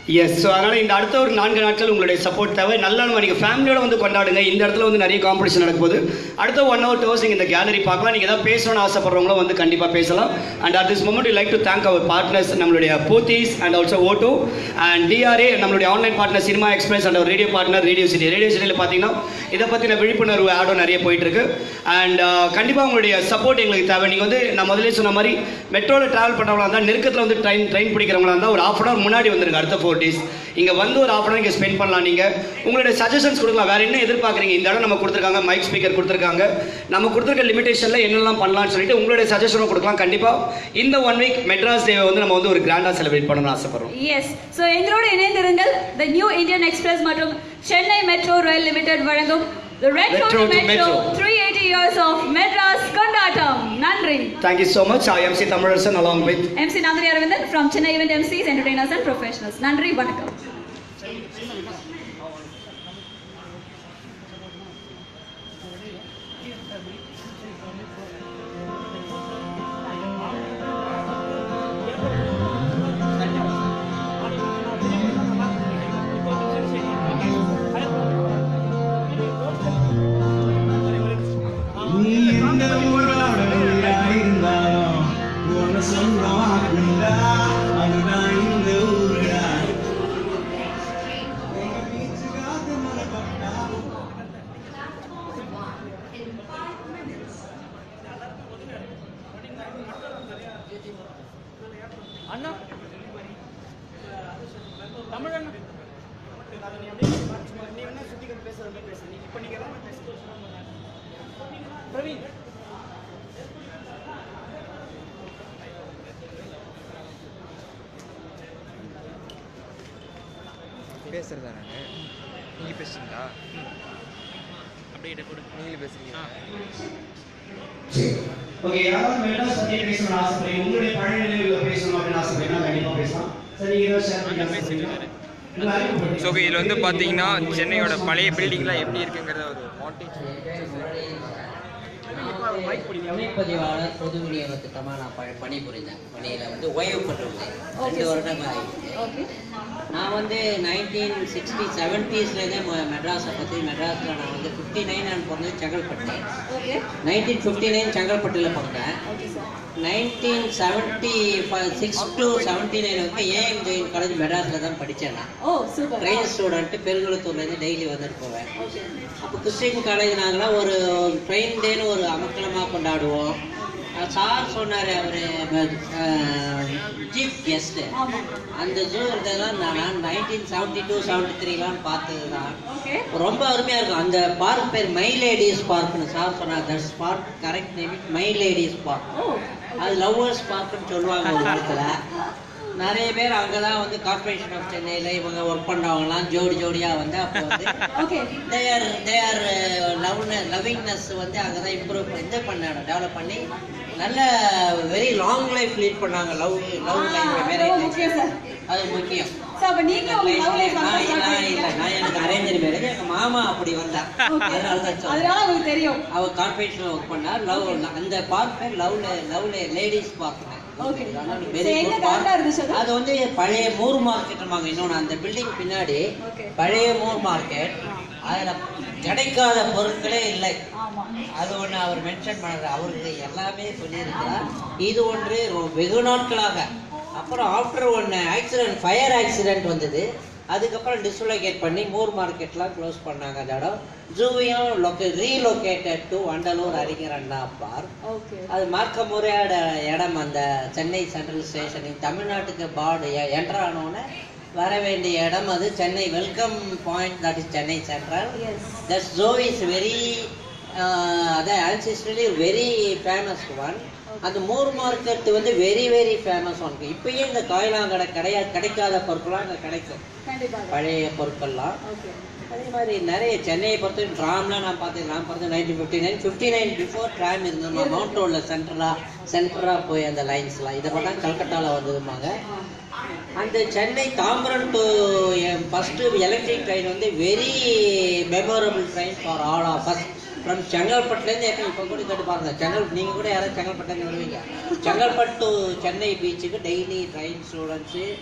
yes so அதனால் இந்த அடுத்த ஒரு நான்கு நாட்கள் உங்களுடைய சப்போர்ட் தேவை நல்ல நாள் நீங்கள் ஃபேமிலியோட வந்து கொண்டாடுங்க இந்த இடத்துல வந்து நிறைய காம்படிஷன் நடக்கும்போது அடுத்த ஒன் ஹவர் டூ ஹவர்ஸ் நீங்கள் இந்த கேலரி பார்க்கலாம் நீங்கள் ஏதாவது பேசணும்னு ஆசைப்படுறவங்களும் வந்து கண்டிப்பாக பேசலாம் and at this moment like to thank our partners நம்மளுடைய Pothys and also Otto and TRA நம்மளுடைய online partner cinema express and ஒரு radio partner radio city radio சிட்டியில் பார்த்தீங்கன்னா இதை பற்றின விழிப்புணர்வு ஆடும் நிறைய போயிட்டு இருக்கு அண்ட் கண்டிப்பாக உங்களுடைய சப்போர்ட் எங்களுக்கு தேவை நீங்கள் வந்து நான் முதல்ல சொன்ன மாதிரி மெட்ரோவில் ட்ராவல் பண்ணுறவங்களா இருந்தால் நெருக்கத்தில் வந்து ட்ரெயின் ட்ரெயின் பிடிக்கிறவங்களா இருந்தால் ஒரு ஆஃப் அன் ஹவர் முன்னாடி வந்துருங்க அடுத்த ஃபோர் டேஸ் இங்கே வந்து ஒரு ஆஃப் அன் ஹவர் இங்கே ஸ்பெண்ட் பண்ணலாம் நீங்கள் உங்களுடைய சஜஷன்ஸ் கொடுக்கலாம் வேறு என்ன எதிர்பார்க்குறீங்க இந்த இடம் நம்ம கொடுத்துருக்காங்க மைக் ஸ்பீக்கர் கொடுத்துருக்காங்க நம்ம கொடுத்துருக்க லிமிடேஷனில் என்னெல்லாம் பண்ணலாம்னு சொல்லிட்டு உங்களுடைய சஜஷனும் கொடுக்கலாம் கண்டிப்பாக இந்த ஒன் வீக் மெட்ராஸ் டேவை வந்து நம்ம வந்து ஒரு கிராண்டாக செலிப்ரேட் பண்ணணும்னு ஆசைப்படுறோம் எஸ் ஸோ எங்களோடு இணைந்திருங்கள் த நியூ இந்தியன் எக்ஸ்பிரஸ் மற்றும் சென்னை மெட்ரோ ரயில் லிமிடெட் வழங்கும் The Retro, Retro to to Metro, Metro. 380 years of Madras கொண்டாட்டம் நன்றி thank you so much I M C Tamilarasan along with MC Nandri Aravindan from Chennai Event MCs, Entertainers and Professionals. நன்றி வணக்கம் நீ எந்த ஊரோட இருந்தாலும் உன்னை சொந்தமாக்குண்டா அதுதான் இந்த ஊருடா அண்ணா தமிழ் அண்ணா பிரவீன் பேசுறதா நான் நீங்க பேசுறீங்களா அப்படியே இதை கொடு நீங்களே பேசுறீங்க ஓகே யாராவது மெட்ராஸ் பத்தி பேசணும்னு ஆசைப்படுறீங்க உங்களுடைய பழைய நினைவுகளை பேசணும் அப்படின்னு ஆசைப்படுறீங்கன்னா கண்டிப்பா பேசலாம் சரி நீங்க ஏதாவது ஷேர் பண்ணி ஆசைப்படுறீங்களா உங்க அறிமுகப்படுத்துங்க. ஸோ இதில் வந்து பார்த்தீங்கன்னா சென்னையோட பழைய பில்டிங்லாம் எப்படி இருக்குங்கிறத ஒரு மாண்டேஜ் துணைப்பதிவாளர் பொது விநியோக திட்டமாக நான் ப பணிபுரிந்தேன் பணியில் வந்து ஓய்வு பெற்றுள்ளேன் ரெண்டு வருடங்கள் ஆகி நான் வந்து நைன்டீன் சிக்ஸ்டி செவன்ட்டீஸ்லேருந்தே மெட்ராஸை பற்றி மெட்ராஸில் நான் வந்து ஃபிஃப்டி நைன் நான் பிறந்தது Chengalpattu okay nineteen fifty nine செங்கல்பட்டில் பிறந்தேன் okay sir nineteen seventy six to seventy nine வரைக்கும் ஏஎம் ஜெயின் காலேஜ் மெட்ராஸில் தான் படித்தேன் நான் ஓ சூப்பர் ட்ரெயின் ஸ்டூடெண்ட்டு பெருங்குளத்தூர்லேருந்து டெய்லி வந்துட்டு போவேன் ஓகே அப்போ கிறிஸ்டின் காலேஜ் நாங்களாம் ஒரு ட்ரெயின் டேன்னு ஒரு அமக்கலமாக கொண்டாடுவோம் அஹ் சார் சொன்னார் அவர் சீஃப் கெஸ்ட்டு ஆமா அந்த ஜூ இருந்ததெல்லாம் நான் நைன்டீன் செவன்ட்டி டூ செவன்ட்டி த்ரீலாம் பார்த்தது தான் ஓகே ரொம்ப அருமையாக இருக்கும் அந்த பார்க் பேர் மை லேடிஸ் பார்க்னு சார் சொன்னார் that's park correct name my ladies park oh அது லவ்வர்ஸ் பார்க்னு சொல்லுவாங்க ஒரு இடத்துல நிறைய பேர் அங்கே தான் வந்து கார்பரேஷன் ஆஃப் சென்னையில் இவங்க ஒர்க் பண்ணுறவங்கலாம் ஜோடி ஜோடியாக வந்து அப்போ வந்து ஓகே தேர் தேர் லவ் லவ்விங்னஸ் வந்து அங்கே தான் இம்ப்ரூவ் இது பண்ணாங்க டெவலப் பண்ணி நல்ல வெரி லாங் லைஃப் லீட் பண்ணாங்க லவ் லவ் லைஃப் ரொம்ப மேரேஜ் முக்கியம் சார் அது முக்கியம் ஸோ அப்போ நீங்களும் உங்க லவ் லைஃப் நான் நான் இல்லை நான் எனக்கு அரேஞ்ச் மேரேஜ் எங்க மாமா அப்படி வந்தா அதனால தான் சொல்றேன். அதனால உங்களுக்கு தெரியும் அவ கார்பரேஷன்ல ஒர்க் பண்ணா லவ் அந்த பார்க் பேர் love love ladies park okay very எங்க குட் கரெக்டா இருந்துச்சு அது அது வந்து பழைய மூர் மார்க்கெட் இன்னொன்று அந்த பில்டிங் பின்னாடி ஓகே பழைய மூர் மார்க்கெட் அதுல கிடைக்காத பொருட்களே இல்லை ஆமா அது ஒண்ணு அவர் மென்ஷன் பண்ணாரு அவருக்கு எல்லாமே சொல்லியிருக்கிறார் இது ஒன்று ரொ- வெகு நாட்களாக அப்புறம் ஆஃப்டர் ஒன்று ஆக்சிடென்ட் ஃபயர் ஆக்சிடென்ட் வந்தது அதுக்கப்புறம் டிஸ்லோகேட் பண்ணி மூர் மார்க்கெட்லாம் க்ளோஸ் பண்ணாங்க அந்த இடம் ஜூவையும் லொக்கே ரீலொகேட்டட் டு வண்டலூர் அறிஞர் அண்ணா பார்க் ஓகே அது மார்க்க முறையாட இடம் அந்த சென்னை சென்ட்ரல் ஸ்டேஷனின் தமிழ்நாட்டுக்கு பார்டு என்டர் ஆனோடனே வர வேண்டிய இடம் அது Chennai welcome point that is Chennai central yes that ஜோ இஸ் வெரி அதான் ஆன்சிஸ்டலி வெரி ஃபேமஸ் ஒன் அந்த மூர் மார்க்கெட் வந்து வெரி வெரி ஃபேமஸ் ஒன் இப்பயும் இந்த காயிலாங்கடை கிடையா கிடைக்காத பொருட்கள்லாம் அங்கே கிடைக்கும் கண்டிப்பாக பழைய பொருட்கள்லாம் ஓகே அதே மாதிரி நிறைய சென்னையை பொறுத்த ட்ராம்லாம் நான் பார்த்தேன் நான் பார்த்தேன் nineteen fifty nine fifty nine before tram இருந்தோம் மவுண்ட் ரோடில் சென்ட்ரலாக சென்டராக போய் அந்த லைன்ஸ்லாம் இதை பார்த்தா கல்கட்டாவில் வந்ததுமாங்க அந்த Chennai Tambaram to first electric train வந்து very memorable train for all of us from செங்கல்பட்டுலேருந்து எப்போ இப்போ கூட கேட்டு பாருங்க செங்கல் நீங்கள் கூட யாராவது செங்கல்பட்டுலேருந்து வருவீங்க செங்கல்பட்டு டு சென்னை பீச்சுக்கு டெய்லி ட்ரெயின் ஸ்டூடெண்ட்ஸு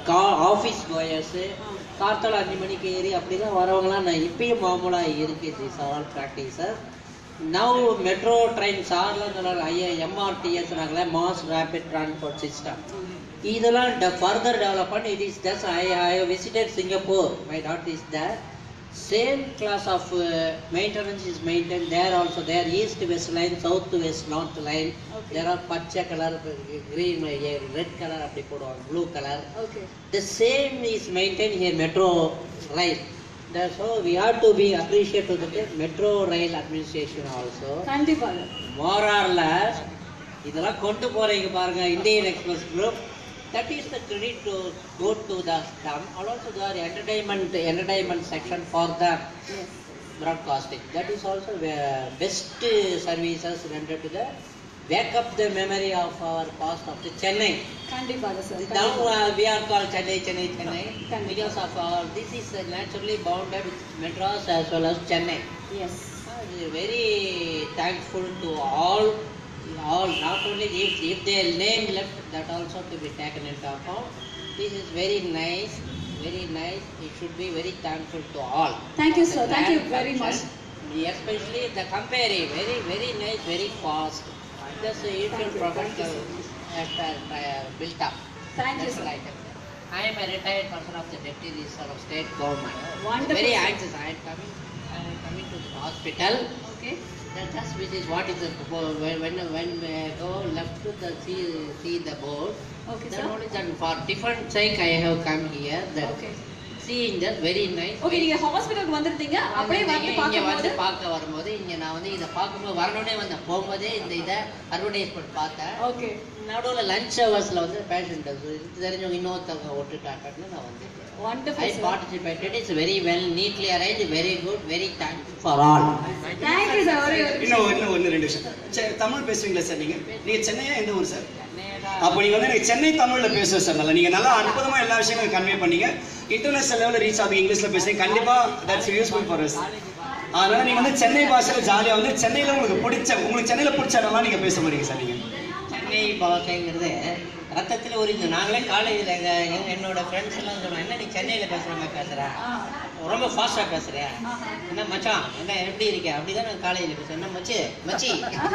கா ஆஃபீஸ் கோயர்ஸு கார்த்தால அஞ்சு மணிக்கு ஏறி அப்படிலாம் வரவங்களாம் நான் இப்பயும் மாமூலாக இருக்கு this all practices now metro trains ஆர்லாம் சொன்னாங்க ஐயா எம்ஆர்டிஎஸ் சொன்னாங்களே மாஸ் ரேபிட் டிரான்ஸ்போர்ட் சிஸ்டம் இதெல்லாம் further development it is just I I visited Singapore my dad is there same class of uh, maintenance is maintained there also there east west line south to west north line there are பச்சை colour green red color அப்படி போடுவாங்க blue color Okay. the same is maintained here metro rail That's so we have to be appreciative to the metro rail administration also கண்டிப்பாக more or less இதெல்லாம் கொண்டு போறீங்க பாருங்க Indian express group that is the credit to go to the them and also the entertainment entertainment section for the broadcasting that is also the best uh, services rendered to the wake up the memory of our past of the chennai கண்டிப்பாக sir now uh, we are called chennai chennai chennai because of our this is uh, naturally bounded with madras as well as chennai yes we are very thankful to all all not only if, if their name left that also to be taken into account this is very nice very nice it should be very thankful to all Thank you, The sir. Thank you grand very much. function, especially the comparing very very nice very fast that's a usual professional uh, uh, built up Thank you, That's sir. like it. I am a retired person of the deputy minister of state government. Wonderful, Very sir. anxious. I am coming. I am coming to the hospital. Okay. That just which is what is the bo- when when when we go left to the see see the board. Okay, then sir. only then for different sake I have come here. That Okay. seeing that very nice. Okay நீங்க ஹாஸ்பிடலுக்கு வந்திருந்தீங்க அப்படியே வந்து இங்க வந்து பார்க்கும்போது பார்க்க வரும்போது இங்க நான் வந்து இதை பார்க்கும்போது வரணும்னே வந்தேன் போகும்போதே இந்த இதை அட்வர்டைஸ்மெண்ட் பார்த்தேன் ஓகே நடுவில் லஞ்ச் ஹவர்ஸில் வந்து பேஷண்ட் தெரிஞ்சவங்க இன்னொருத்தவங்க விட்டுட்டாங்கன்னு நான் வந்து Wonderful, I sir. Participated it's very well neatly arrange very good very thank you for all thank you sir ஒரே ஒரு இன்னும் இன்னும் ஒன்று ரெண்டு விஷயம் சரி தமிழ் பேசுவீங்களா சார் நீங்க நீங்க சென்னையா எந்த ஊர் சார் அப்போ நீங்க வந்து எனக்கு சென்னை தமிழ்ல பேசுவோம் சார் நல்லா நீங்க நல்லா அற்புதமா எல்லா விஷயங்களும் கன்வே பண்ணீங்க இன்டர்நேஷனல் லெவலில் ரீச் ஆகுது இங்கிலீஷ்ல பேசுறீங்க கண்டிப்பா தட்ஸ் யூஸ்ஃபுல் ஃபார் us அதனால நீங்க வந்து சென்னை பாஷையில ஜாலியா வந்து சென்னையில உங்களுக்கு பிடிச்ச உங்களுக்கு சென்னையில பிடிச்ச இடம்லாம் நீங்க பேச போறீங்க சார் நீங்க சென்னை பாஷைங்கிறது ரத்தத்தில் உறிஞ்சு நாங்களே காலேஜில் எங்கள் என்னோட ஃப்ரெண்ட்ஸ் எல்லாம் சொல்லுவோம் என்ன நீ சென்னையில் பேசுகிற மாதிரி பேசுகிற ரொம்ப ஃபாஸ்ட்டாக பேசுகிற என்ன மச்சான் என்ன எப்படி இருக்க அப்படி தான் நான் காலேஜில் பேசுவேன் என்ன மச்சி மச்சி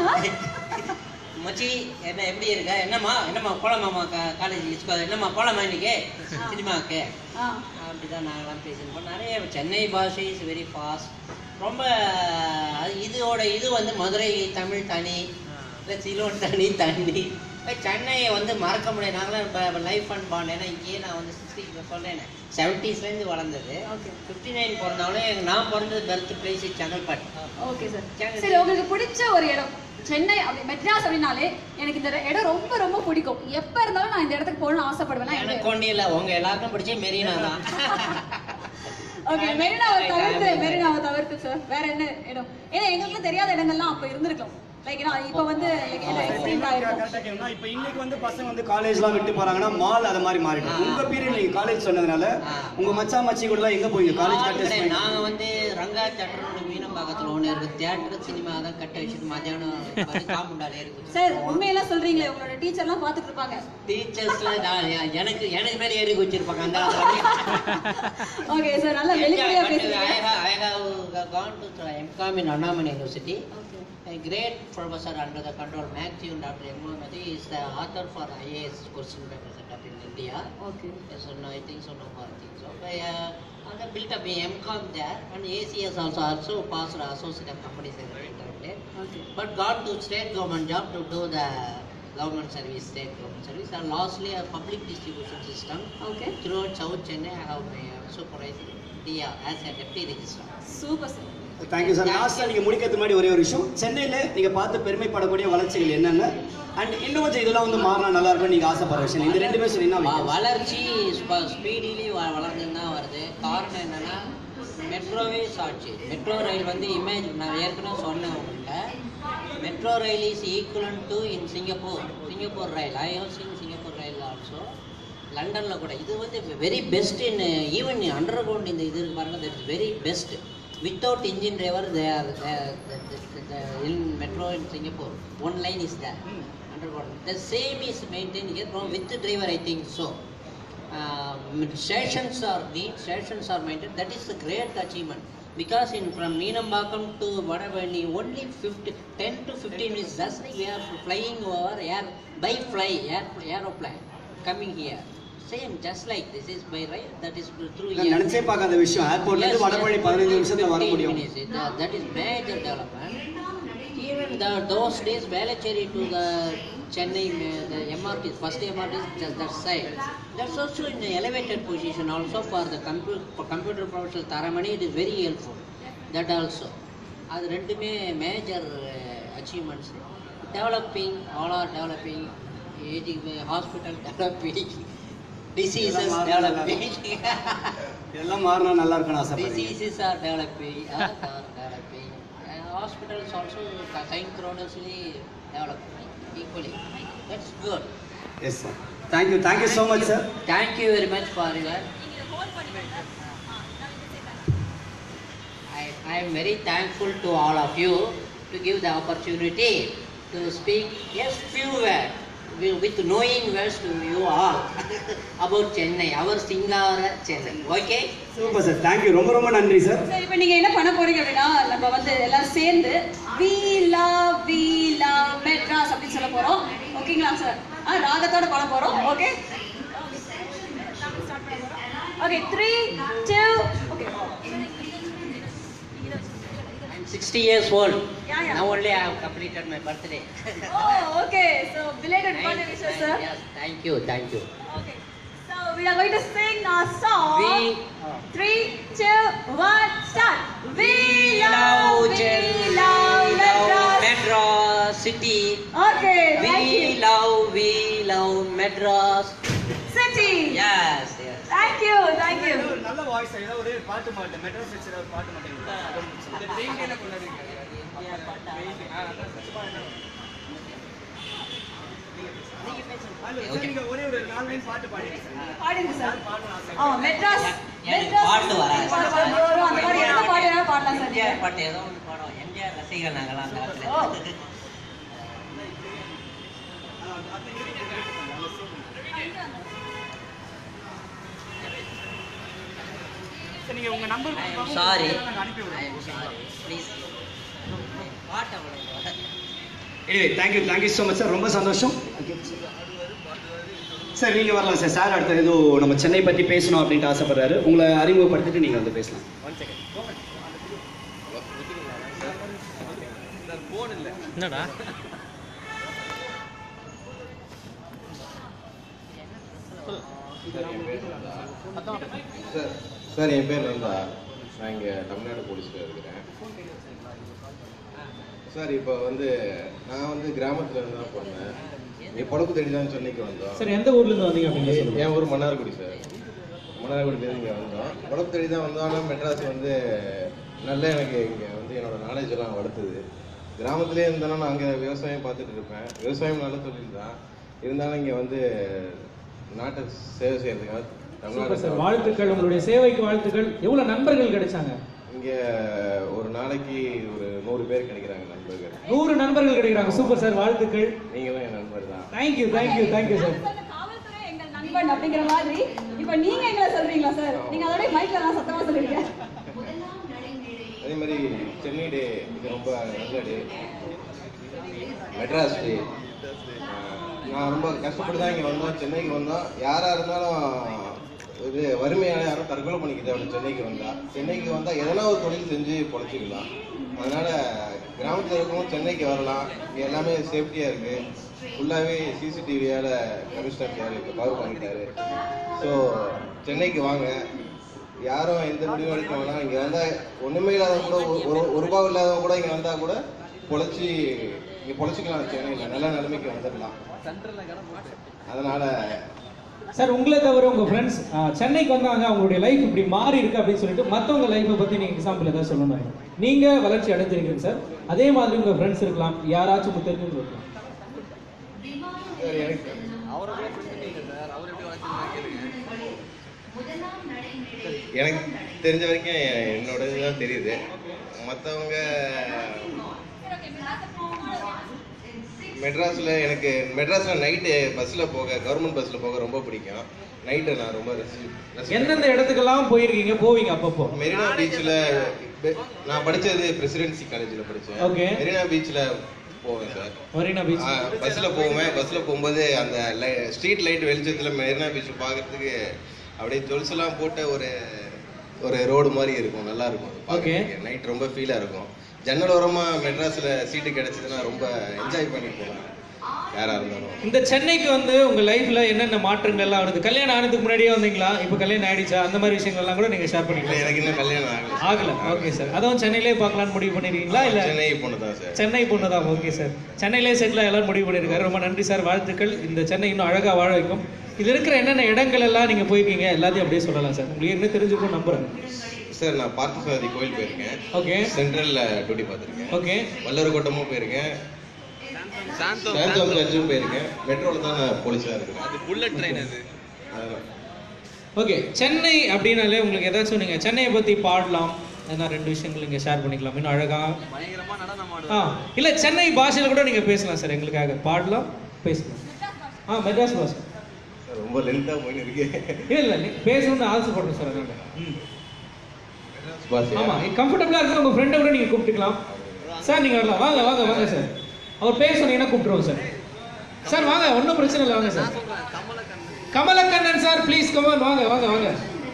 மச்சி என்ன எப்படி இருக்க என்னம்மா என்னம்மா போலாமாம்மா காலேஜ் என்னம்மா போலாமா இன்னைக்கு சினிமாவுக்கு ஆ அப்படிதான் நாங்களாம் பேசியிருப்போம் நிறைய சென்னை பாஷை இஸ் வெரி ஃபாஸ்ட் ரொம்ப அது இதோட இது வந்து மதுரை தமிழ் தனி இல்லை சிலோன் தனி தனி இப்ப சென்னையை வந்து மறக்க முடியாது நாங்களாம் இப்போ லைஃப் அண்ட் பாண்ட் ஏன்னா இங்கேயே நான் வந்து சிக்ஸ்டி சொல்கிறேன் செவன்ட்டீஸ்லேருந்து வளர்ந்தது Okay. ஃபிஃப்டி நைன் பிறந்தாலும் எங்க நான் பிறந்தது birth place Chengalpattu okay sir சரி உங்களுக்கு பிடிச்ச ஒரு இடம் சென்னை அப்படி மெட்ராஸ் அப்படின்னாலே எனக்கு இந்த இடம் ரொம்ப ரொம்ப பிடிக்கும் எப்ப இருந்தாலும் நான் இந்த இடத்துக்கு போகணும்னு ஆசைப்படுவேன் எனக்கு ஒன்றும் இல்லை உங்க எல்லாருக்கும் பிடிச்ச மெரினா தான் ஓகே மெரினாவை தவிர்த்து மெரினாவை தவிர்த்து சார் வேற என்ன இடம் ஏன்னா எங்களுக்குலாம் தெரியாத இடங்கள்லாம் அப்ப இருந்திருக்கும் லைக் இப்போ வந்து like என்ன extinct ஆயிருக்கும் இப்போ இன்னைக்கு வந்து பசங்க வந்து காலேஜ்லாம் விட்டு போறாங்கன்னா மால் அது மாதிரி மாறிடும் உங்க பீரியட் நீங்க காலேஜ் சொன்னதுனால உங்க மச்சான் மச்சி கூட எங்க போய் காலேஜ் கட்டேஜ் நாங்க வந்து ரங்கா தேட்டர் மீனம்பாக்கத்துல ஒண்ணு இருக்கு தியேட்டர் சினிமா தான் கட்ட வச்சுட்டு மத்தியானம் வந்து காம்பவுண்டால இருக்கு சார் உண்மையெல்லாம் சொல்றீங்களே உங்களோட டீச்சர்லாம் பார்த்துட்டு இருப்பாங்க டீச்சர்ஸ்ல எனக்கு எனக்கு மேல ஏறி வச்சிருப்பாங்க அந்த ஓகே சார் நல்லா வெளிப்படையா பேசுறீங்க I have gone to MCOM in Annamalai University. A great professor under the control Matthew Dr. Yamamati is the author for IAS question paper setup in India. Okay. Yes or no, I think so, no more I think so. But, uh, and I built up a MCOM there and ACS also also passed the associate of company secretary. Okay. But got to state government job to do the government service, state government service and lastly a public distribution system. Okay. Throughout South Chennai I have my uh, supervised India as a deputy registrar. Super sir thank you sir லாஸ்ட்டாக நீங்கள் முடிக்கிறது முன்னாடி ஒரே ஒரு விஷயம் சென்னையில் நீங்கள் பார்த்து பெருமைப்படக்கூடிய வளர்ச்சிகள் என்னென்ன அண்ட் இன்னும் கொஞ்சம் இதெல்லாம் வந்து மாறினா நல்லா இருக்கும் நீங்கள் ஆசைப்படுற விஷயம் இந்த ரெண்டுமே சொன்னீங்கன்னா வ- வளர்ச்சி ஸ்பீடிலி வளர்ந்துன்னு தான் வருது காரணம் என்னன்னா மெட்ரோவே சாட்சி மெட்ரோ ரயில் வந்து இமேஜ் நான் ஏற்கனவே சொன்னேன் உங்கள்கிட்ட மெட்ரோ ரயில் is equivalent to in Singapore Singapore ரயில் ஐ ஹவ் சீன் சிங்கப்பூர் ரயில் ஆல்சோ லண்டனில் கூட இது வந்து very best in even underground இந்த இது இருக்கு பாருங்க that is very best without engine driver they are in metro in Singapore one line is there underground the same is maintain here from with driver I think so uh, stations are neat, stations are maintained. That is a great achievement. Because in from Neenambakam to whatever, only 50, 10 to 15 minutes, just like we are flying over air, by fly, air, aeroplane, coming here. Same, just like this is by right, that is through நான் நினைச்சே பார்க்காத விஷயம் ஏர்போர்ட்ல இருந்து வடபழனி பதினஞ்சு நிமிஷத்துல வர முடியும் That, that is major development. Even the, those days, Velachery to the Chennai, uh, the MRT, first MRT is just that side. That's also in the elevated position also for the computer, for computer professional Taramani, it is very helpful. That also. அது ரெண்டுமே major achievements developing all are developing ageing hospital developing diseases developing எல்லாம் மாறினா நல்லா இருக்கும்னு ஆசைப்படுறீங்க diseases are developing, earth are developing, and hospitals also synchronously developing equally. That's good. Yes sir thank you thank you so much sir Thank you very much for your. I, I am very thankful to all of you to give the opportunity to speak just few words with with knowing words to you all about Chennai, our Singara Chennai. Okay? Super sir thank you ரொம்ப ரொம்ப நன்றி sir சரி இப்போ நீங்க என்ன பண்ண போறீங்க அப்படின்னா நம்ம வந்து எல்லாரும் சேர்ந்து we love we love Madras அப்படின்னு சொல்ல போறோம் ஓகேங்களா சார் ஆ ராகத்தோட பாட போறோம் okay okay three two okay I'm 60 years old. Yeah, yeah. Now only I have completed my birthday. Oh okay so belated birthday wishes sir Yes, thank you, thank you. okay so we are going to sing our song We- three two one start we love we Chennai, love love Madras Madras city. okay thank We you love, we love Madras. city Yes, yes. thank you thank you நல்ல voice ஏதாவது ஒரு பாட்டு மாட்டேன் மெட்ராஸ் வச்சு ஏதாவது பாட்டு மாட்டேன் நீங்க ஒரே ஒரு நாலு லைன் பாட்டு பாடிடுங்க பாடுங்க சார் ஆ மெட்ராஸ் எனக்கு மெட்ராஸ் பாட்டு வராது. பாட்டு வரும் அந்த பாட்டு எந்த பாட்டு வேணாலும் பாடலாம் சார் நீங்க. எம்ஜிஆர் பாட்டு ஏதோ ஒன்று பாடுவோம் எம்ஜிஆர் ரசிகர் நாங்களாம் அந்த ஓ காலத்துல நீங்க உங்க number I am sorry. I am sorry. Please. பாட்டு அவ்வளோ anyway thank you thank you so much sir ரொம்ப சந்தோஷம் சார் நீங்கள் வரலாம் சார் சார் அடுத்த ஏதோ நம்ம சென்னை பற்றி பேசணும் அப்படின்ட்டு ஆசைப்படுறாரு உங்களை அறிமுகப்படுத்திட்டு நீங்கள் வந்து பேசலாம் என்னடா சார் சார் என் பேர் நந்தா நான் இங்கே தமிழ்நாடு போலீஸில் இருக்கிறேன் சார் இப்போ வந்து நான் வந்து கிராமத்துல இருந்து தான் பிறந்தேன் நீ பொழப்பு தேடி தான் சென்னைக்கு வந்தோம் சார் எந்த ஊர்ல இருந்து வந்தீங்க அப்படின்னு சொல்லுங்க என் ஊர் மன்னார்குடி சார் மன்னார்குடியிலேருந்து இங்கே வந்தோம் பொழப்பு தேடி தான் வந்தோம் ஆனால் மெட்ராஸ் வந்து நல்ல எனக்கு இங்கே வந்து என்னோட நாலேஜ் எல்லாம் வளர்த்துது கிராமத்திலே இருந்தாலும் நான் அங்கே விவசாயம் பார்த்துட்டு இருப்பேன் விவசாயம் நல்ல தொழில் தான் இருந்தாலும் இங்கே வந்து நாட்டை சேவை செய்யறதுக்காக சூப்பர் சார் தமிழ்நாடு வாழ்த்துக்கள் உங்களுடைய சேவைக்கு வாழ்த்துக்கள் எவ்வளவு நண்பர்கள் கிடைச்சாங்க இங்க ஒரு நாளைக்கு ஒரு நூறு பேர் கிடைக்கிறாங்க நண்பர்கள் நூறு நண்பர்கள் கிடைக்கிறாங்க சூப்பர் சார் வாழ்த்துக்கள் நீங்களும் என் நண்பர் தான் தேங்க்யூ தேங்க்யூ தேங்க்யூ சார் காவல்துறை எங்கள் நண்பன் அப்படிங்கிற மாதிரி இப்போ நீங்க எங்களை சொல்றீங்களா சார் நீங்க அதோட மைக்ல தான் சத்தமா சொல்றீங்க அதே மாதிரி சென்னை டே இது ரொம்ப நல்ல டே மெட்ராஸ் டே நான் ரொம்ப கஷ்டப்பட்டு தான் இங்கே வந்தோம் சென்னைக்கு வந்தோம் யாராக இருந்தாலும் இது வறுமையால் யாரும் தற்கொலை பண்ணிக்கிட்டு அப்படி சென்னைக்கு வந்தா சென்னைக்கு வந்தால் எதனா ஒரு தொழில் செஞ்சு பொழைச்சிக்கலாம் அதனால கிராமத்தில் இருக்கவங்க சென்னைக்கு வரலாம் இங்கே எல்லாமே சேஃப்டியாக இருக்கு ஃபுல்லாகவே சிசிடிவியால் கமிஷனர் சார் இப்போ கவர் பண்ணிட்டாரு ஸோ சென்னைக்கு வாங்க யாரும் எந்த முடிவும் எடுக்க வேணாம் இங்கே வந்தால் ஒன்றுமே இல்லாதவங்க கூட ஒரு- ஒரு ஒரு ரூபா இல்லாதவங்க கூட இங்கே வந்தால் கூட பொழைச்சி இங்கே பொழைச்சிக்கலாம் சென்னையில் நல்ல நிலைமைக்கு வந்துடலாம் அதனால சார் உங்களை தவிர உங்க ஃப்ரெண்ட்ஸ் சென்னைக்கு வந்தாங்க அவங்களுடைய லைஃப் இப்படி மாறி இருக்கு அப்படின்னு சொல்லிட்டு மத்தவங்க லைஃப்பை பத்தி நீங்க எக்ஸாம்பிள் ஏதாவது சொல்லணும் நீங்க வளர்ச்சி அடைஞ்சிருக்கீங்க சார் அதே மாதிரி உங்க ஃப்ரெண்ட்ஸ் இருக்கலாம் யாராச்சும் உங்களுக்கு தெரிஞ்சவங்க இருக்கலாம் சார் எனக்கு எனக்கு தெரிஞ்ச வரைக்கும் என்னோட இதுதான் தெரியுது மற்றவங்க மெட்ராஸில் எனக்கு மெட்ராஸில் நைட்டு பஸ்ஸில் போக கவர்மெண்ட் பஸ்ஸில் போக ரொம்ப பிடிக்கும் நைட்டு நான் ரொம்ப ரசி ரசிப்பேன். எந்தெந்த இடத்துக்கெல்லாம் போயிருக்கீங்க போவீங்க அப்பப்போ மெரினா பீச்சில் நான் படித்தது பிரசிடென்சி காலேஜில் படித்தேன் Okay. மெரினா பீச்சில் போவேன் சார் மரீனா பீச் பஸ்ஸில் போவேன் பஸ்ஸில் போகும்போது அந்த ஸ்ட்ரீட் லைட் வெளிச்சத்தில் மெரினா பீச் பார்க்கறதுக்கு அப்படியே ஜொல்ஸ்லாம் போட்ட ஒரு ஒரு ரோடு மாதிரி இருக்கும் நல்லா இருக்கும் Okay. நைட் ரொம்ப ஃபீலாக இருக்கும் ஜன்னல் ஓரமாக மெட்ராஸில் சீட்டு கிடைச்சதுன்னா ரொம்ப என்ஜாய் பண்ணி போவேன் யாராக இருந்தாலும் இந்த சென்னைக்கு வந்து உங்க லைஃப்ல என்னென்ன மாற்றங்கள் எல்லாம் வருது கல்யாணம் ஆனதுக்கு முன்னாடியே வந்தீங்களா இப்போ கல்யாணம் ஆயிடுச்சா அந்த மாதிரி விஷயங்கள் எல்லாம் கூட நீங்க ஷேர் இல்லை பண்ணிக்கலாம் எனக்கு இன்னும் கல்யாணம் ஆகல ஆகல ஓகே சார் அதுவும் சென்னையிலே பார்க்கலாம்னு முடிவு பண்ணிருக்கீங்களா இல்ல சென்னை பொண்ணு தான் சார் சென்னை பொண்ணு தான் ஓகே சார் சென்னையிலே செட்டில் எல்லாரும் முடிவு பண்ணியிருக்காரு ரொம்ப நன்றி சார் வாழ்த்துக்கள் இந்த சென்னை இன்னும் அழகா வாழ வைக்கும் இது இருக்கிற என்னென்ன இடங்கள் எல்லாம் நீங்க போயிருக்கீங்க எல்லாத்தையும் அப்படியே சொல்லலாம் சார் உங்களுக்கு ஏற்கனவே தெரிஞ்சுக்கும் நம்புறேன் சார் நான் பார்த்தசாரதி கோயில் போயிருக்கேன் ஓகே சென்ட்ரல்ல டியூட்டி பார்த்துருக்கேன் ஓகே வல்லூர் கோட்டமும் போயிருக்கேன் சாந்தோம் சாந்தோம் சர்ச்சும் போயிருக்கேன் மெட்ரோல தான் நான் போலீஸாக இருக்கிறேன் அது புல்லட் ட்ரெயின் அது அதெல்லாம் ஓகே சென்னை அப்படின்னாலே உங்களுக்கு ஏதாச்சும் நீங்க சென்னையை பத்தி பாடலாம் ஏன்னா ரெண்டு விஷயங்கள் நீங்க ஷேர் பண்ணிக்கலாம் இன்னும் அழகா பயங்கரமா நடனம் ஆ ஆடுவாங்க இல்ல சென்னை பாஷையில கூட நீங்க பேசலாம் சார் எங்களுக்காக பாடலாம் பேசலாம் ஆ மெட்ராஸ் பாஷை சார் ரொம்ப லென்த்தாக போயின்னு இருக்கு இல்ல இல்ல நீ பேசணும்னு ஆசைப்படுறேன் சார் அதனால ம் பாஷையா? ஆமா கம்ஃபர்டபுளா இருக்கிற உங்க ஃப்ரெண்டை கூட நீங்க கூப்பிட்டுக்கலாம் சார் நீங்க வரலாம் வாங்க வாங்க வாங்க சார் அவர் பேச சொன்னீங்கன்னா கூப்பிட்டுருவோம் சார் சார் வாங்க ஒன்றும் பிரச்சனை இல்லை வாங்க sir Kamalakannan sir please come on வாங்க வாங்க வாங்க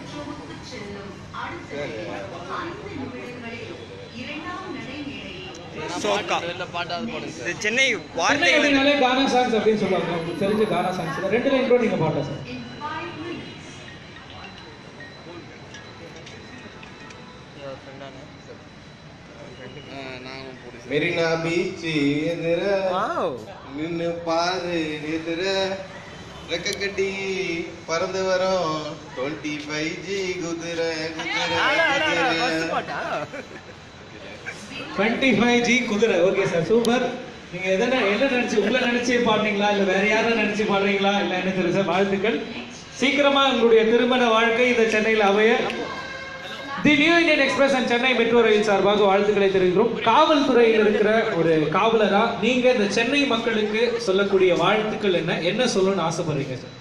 சோக்கா பாட்டாவது போடுங்க இது சென்னை சென்னை வார்த்தை அப்படின்னாலே கானா சாங்ஸ் அப்படின்னு சொல்லுவாங்க உங்களுக்கு தெரிஞ்ச கானா சாங்ஸ் ரெண்டு லைன் கூட நீங்க பாட்டா சார் மெரினா பீச் எதிர நின்னு பாரு எதிர ரெக்க கட்டி பறந்து வரும் டுவெண்ட்டி ஃபைவ் ஜி குதிரை குதிரை டுவெண்ட்டி ஃபைவ் ஜி குதிரை ஓகே சார் சூப்பர் நீங்க எதனா என்ன நினைச்சு உங்களை நினைச்சு பாடுறீங்களா இல்ல வேற யாரும் நினைச்சு பாடுறீங்களா இல்ல என்ன தெரியும் சார் வாழ்த்துக்கள் சீக்கிரமா உங்களுடைய திருமண வாழ்க்கை இந்த சென்னையில் அமைய the new Indian express and Chennai metro ரயில் சார்பாக வாழ்த்துக்களை தெரிவிக்கிறோம் காவல்துறையில் இருக்கிற ஒரு காவலரா நீங்க இந்த சென்னை மக்களுக்கு சொல்லக்கூடிய வாழ்த்துக்கள் என்ன என்ன சொல்லணும்னு ஆசைப்படுறீங்க சார்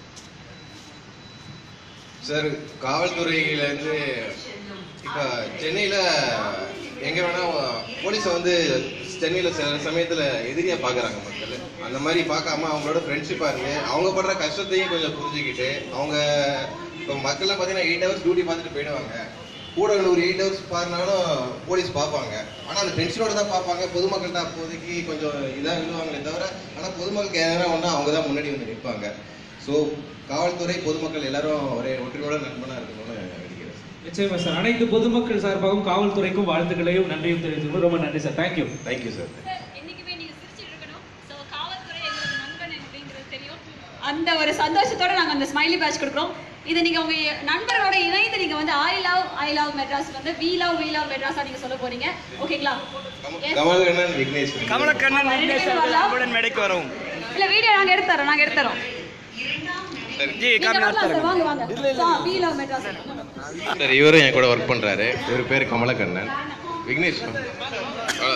சார் காவல்துறையில இருந்து இப்ப சென்னையில எங்க வேணா போலீஸை வந்து சென்னையில சில சமயத்துல எதிரியா பாக்குறாங்க மக்கள் அந்த மாதிரி பார்க்காம அவங்களோட ஃப்ரெண்ட்ஷிப்பா இருந்து அவங்க படுற கஷ்டத்தையும் கொஞ்சம் புரிஞ்சுக்கிட்டு அவங்க இப்போ மக்கள்லாம் பார்த்தீங்கன்னா எயிட் ஹவர்ஸ் டியூட்டி பார்த்துட்டு போயிடுவாங்க கூட ஒரு எயிட் ஹவர்ஸ் பாருனாலும் போலீஸ் பார்ப்பாங்க ஆனா அந்த டென்ஷனோட தான் பார்ப்பாங்க பொதுமக்கள்கிட்ட அப்போதைக்கு கொஞ்சம் இதாக விழுவாங்களே தவிர ஆனா பொதுமக்களுக்கு எதனா ஒன்றா அவங்க தான் முன்னாடி வந்து நிற்பாங்க ஸோ காவல்துறை பொதுமக்கள் எல்லாரும் ஒரே ஒற்றுமையோட நண்பனா இருக்கணும்னு நினைக்கிறேன் நிச்சயமா சார் அனைத்து பொதுமக்கள் சார்பாகவும் காவல்துறைக்கும் வாழ்த்துக்களையும் நன்றியும் தெரிவித்துக்கொண்டு ரொம்ப நன்றி சார் தேங்க்யூ தேங்க்யூ சார் என்னைக்குமே நீங்க சிரிச்சிட்டு இருக்கணும் ஸோ காவல்துறை எங்களுக்கு நண்பன் அப்படிங்கிறது தெரியும் அந்த ஒரு சந்தோஷத்தோட நாங்க அந்த ஸ்மைலி பேட்ச் கொடுக்குறோம் இதை நீங்க உங்க நண்பரோட இணைந்து நீங்க வந்து I love I love Madras வந்து வி லவ் வி லவ் மெட்ராஸா நீங்க சொல்ல போறீங்க ஓகேங்களா Yes. கமலக்கண்ணன் விக்னேஷ் கமலக்கண்ணன் ஆமா, ரெண்டு விக்னேஷ் பேரும் அவர்கள் வரலாம். அன்புடன் மேடைக்கு வரவும் இல்ல வீடியோ நாங்க எடுத்து தரோம் நாங்க எடுத்து தரோம் ஜி நீங்க காமி வரலாம் சார் வாங்க வாங்க வி லவ் மெட்ராஸ் சார் இவரும் என் கூட ஒர்க் பண்றாரு இவர் பேர் கமலக்கண்ணன் விக்னேஷ் ஆ.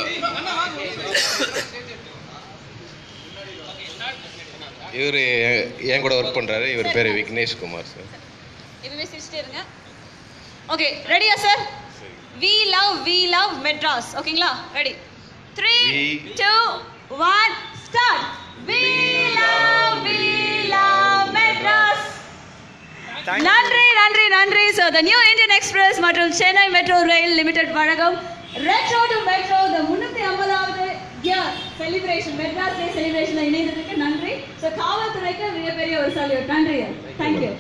இவரு என் கூட ஒர்க் பண்றாரு இவர் பேர் விக்னேஷ் குமார் சார் எப்பவுமே சிரிச்சிட்டே இருங்க ஓகே ரெடியா sir we love we love Madras ஓகேங்களா ready three We- two one start we love we love Madras நன்றி நன்றி நன்றி so the new Indian express மற்றும் சென்னை மெட்ரோ ரயில் லிமிடெட் வழங்கும் ரெட்ரோ டு மெட்ரோ த முன்னூத்தி ஐம்பதாவது இயர் செலிப்ரேஷன் மெட்ராஸ் டே செலிப்ரேஷன்ல இணைந்ததுக்கு நன்றி ஸோ காவல்துறைக்கு மிகப்பெரிய ஒரு சல்யூட் நன்றி தேங்க்யூ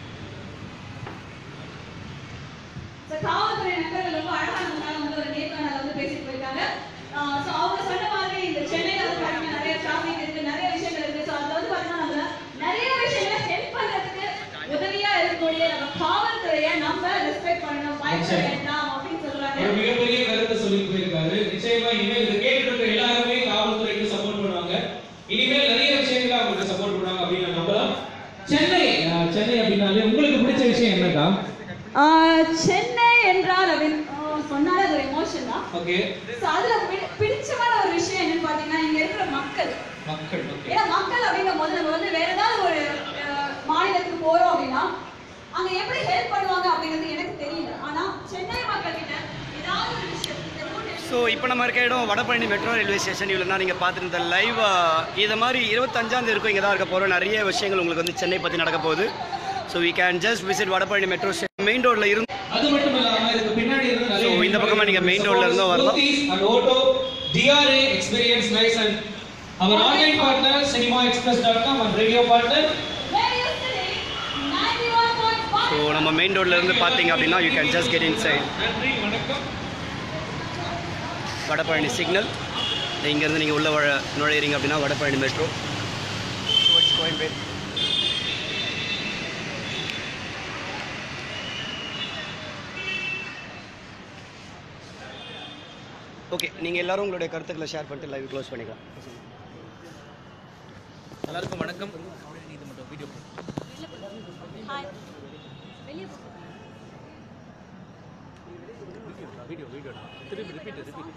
ஸோ காவல்துறை நண்பர்கள் ரொம்ப அழகான முன்னாள் வந்து ஒரு நேர்காணல வந்து பேசிட்டு போயிருக்காங்க ஸோ அவங்க சொன்ன மாதிரி இந்த சென்னையில வந்து பாத்தீங்கன்னா நிறைய டிராஃபிக் இருக்கு நிறைய விஷயங்கள் இருக்கு ஸோ அதுல வந்து பாத்தீங்கன்னா நம்மள நிறைய விஷயங்களை ஹெல்ப் பண்றதுக்கு உதவியா இருக்கக்கூடிய நம்ம காவல்துறையை நம்ம ரெஸ்பெக்ட் பண்ணணும் பயப்பட வேண்டாம் அப்படின்னு சொல்றாங்க ஒரு மிகப்பெரிய கருத்தை சொல்லி போயிருக்காரு நிச்சயமா இனிமேல் இதை கேட்டுட்டு இருக்க எல்லாருமே காவல்துறைக்கு சப்போர்ட் பண்ணுவாங்க இனிமேல் நிறைய விஷயங்களை அவங்களுக்கு சப்போர்ட் பண்ணுவாங்க அப்படின்னு நான் நம்பலாம் சென்னை அஹ், சென்னை அப்படின்னாலே உங்களுக்கு பிடிச்ச விஷயம் என்னக்கா ஆஹ் சென்னை என்றால் அப்படின்னு ஆஹ் சொன்னாலே அது ஒரு எமோஷன் தான் ஓகே ஸோ அதுல பிடி- பிடிச்சமான ஒரு விஷயம் என்னன்னு பாத்தீங்கன்னா இங்க இருக்கிற மக்கள் மக்கள் okay. ஏன்னா மக்கள் அப்படிங்கும் போது நம்ம வந்து வேற ஏதாவது ஒரு அஹ், மாநிலத்துக்கு போறோம் அப்படின்னா அங்க எப்படி ஹெல்ப் பண்ணுவாங்க அப்படிங்கிறது எனக்கு தெரியல ஆனா சென்னை மக்கள் கிட்ட ஏதாவது ஒரு விஷயம் இந்த route ஸோ இப்போ நம்ம இருக்க இடம் வடபழனி மெட்ரோ ரயில்வே ஸ்டேஷன் இவ்வளோ தான் நீங்கள் பார்த்துருந்த லைவ் இதை மாதிரி இருபத்தஞ்சாந்தேதி இருக்கும் இங்கே தான் இருக்க போகிறோம் நிறைய விஷயங்கள் உங்களுக்கு வந்து சென்னை பற்றி நடக்க போகுது so we can just visit Vadapalani metro station main ரோட்டில் இருந்து அது மட்டும் இல்லாம இதுக்கு பின்னாடி இருந்து So, இந்த பக்கமா நீங்க main roadல இருந்தும் வரலாம். and auto DRA experience license our online partner cinemaexpress.com and radio partner so நம்ம மெயின் ரோட்ல இருந்து பார்த்தீங்க அப்படின்னா you can just get inside நன்றி வணக்கம் வடபழனி சிக்னல் இங்கேருந்து நீங்கள் உள்ள வ- நுழையிறீங்க அப்படின்னா வடபழனி மெட்ரோ ஓகே நீங்கள் எல்லாரும் உங்களுடைய கருத்துக்களை ஷேர் பண்ணிட்டு லைவ் க்ளோஸ் பண்ணிக்கலாம் எல்லாருக்கும் வணக்கம் இது மட்டும் வீடியோ வீடியோ வீடியோ திருப்பி ரிப்பீட் ரிப்பீட்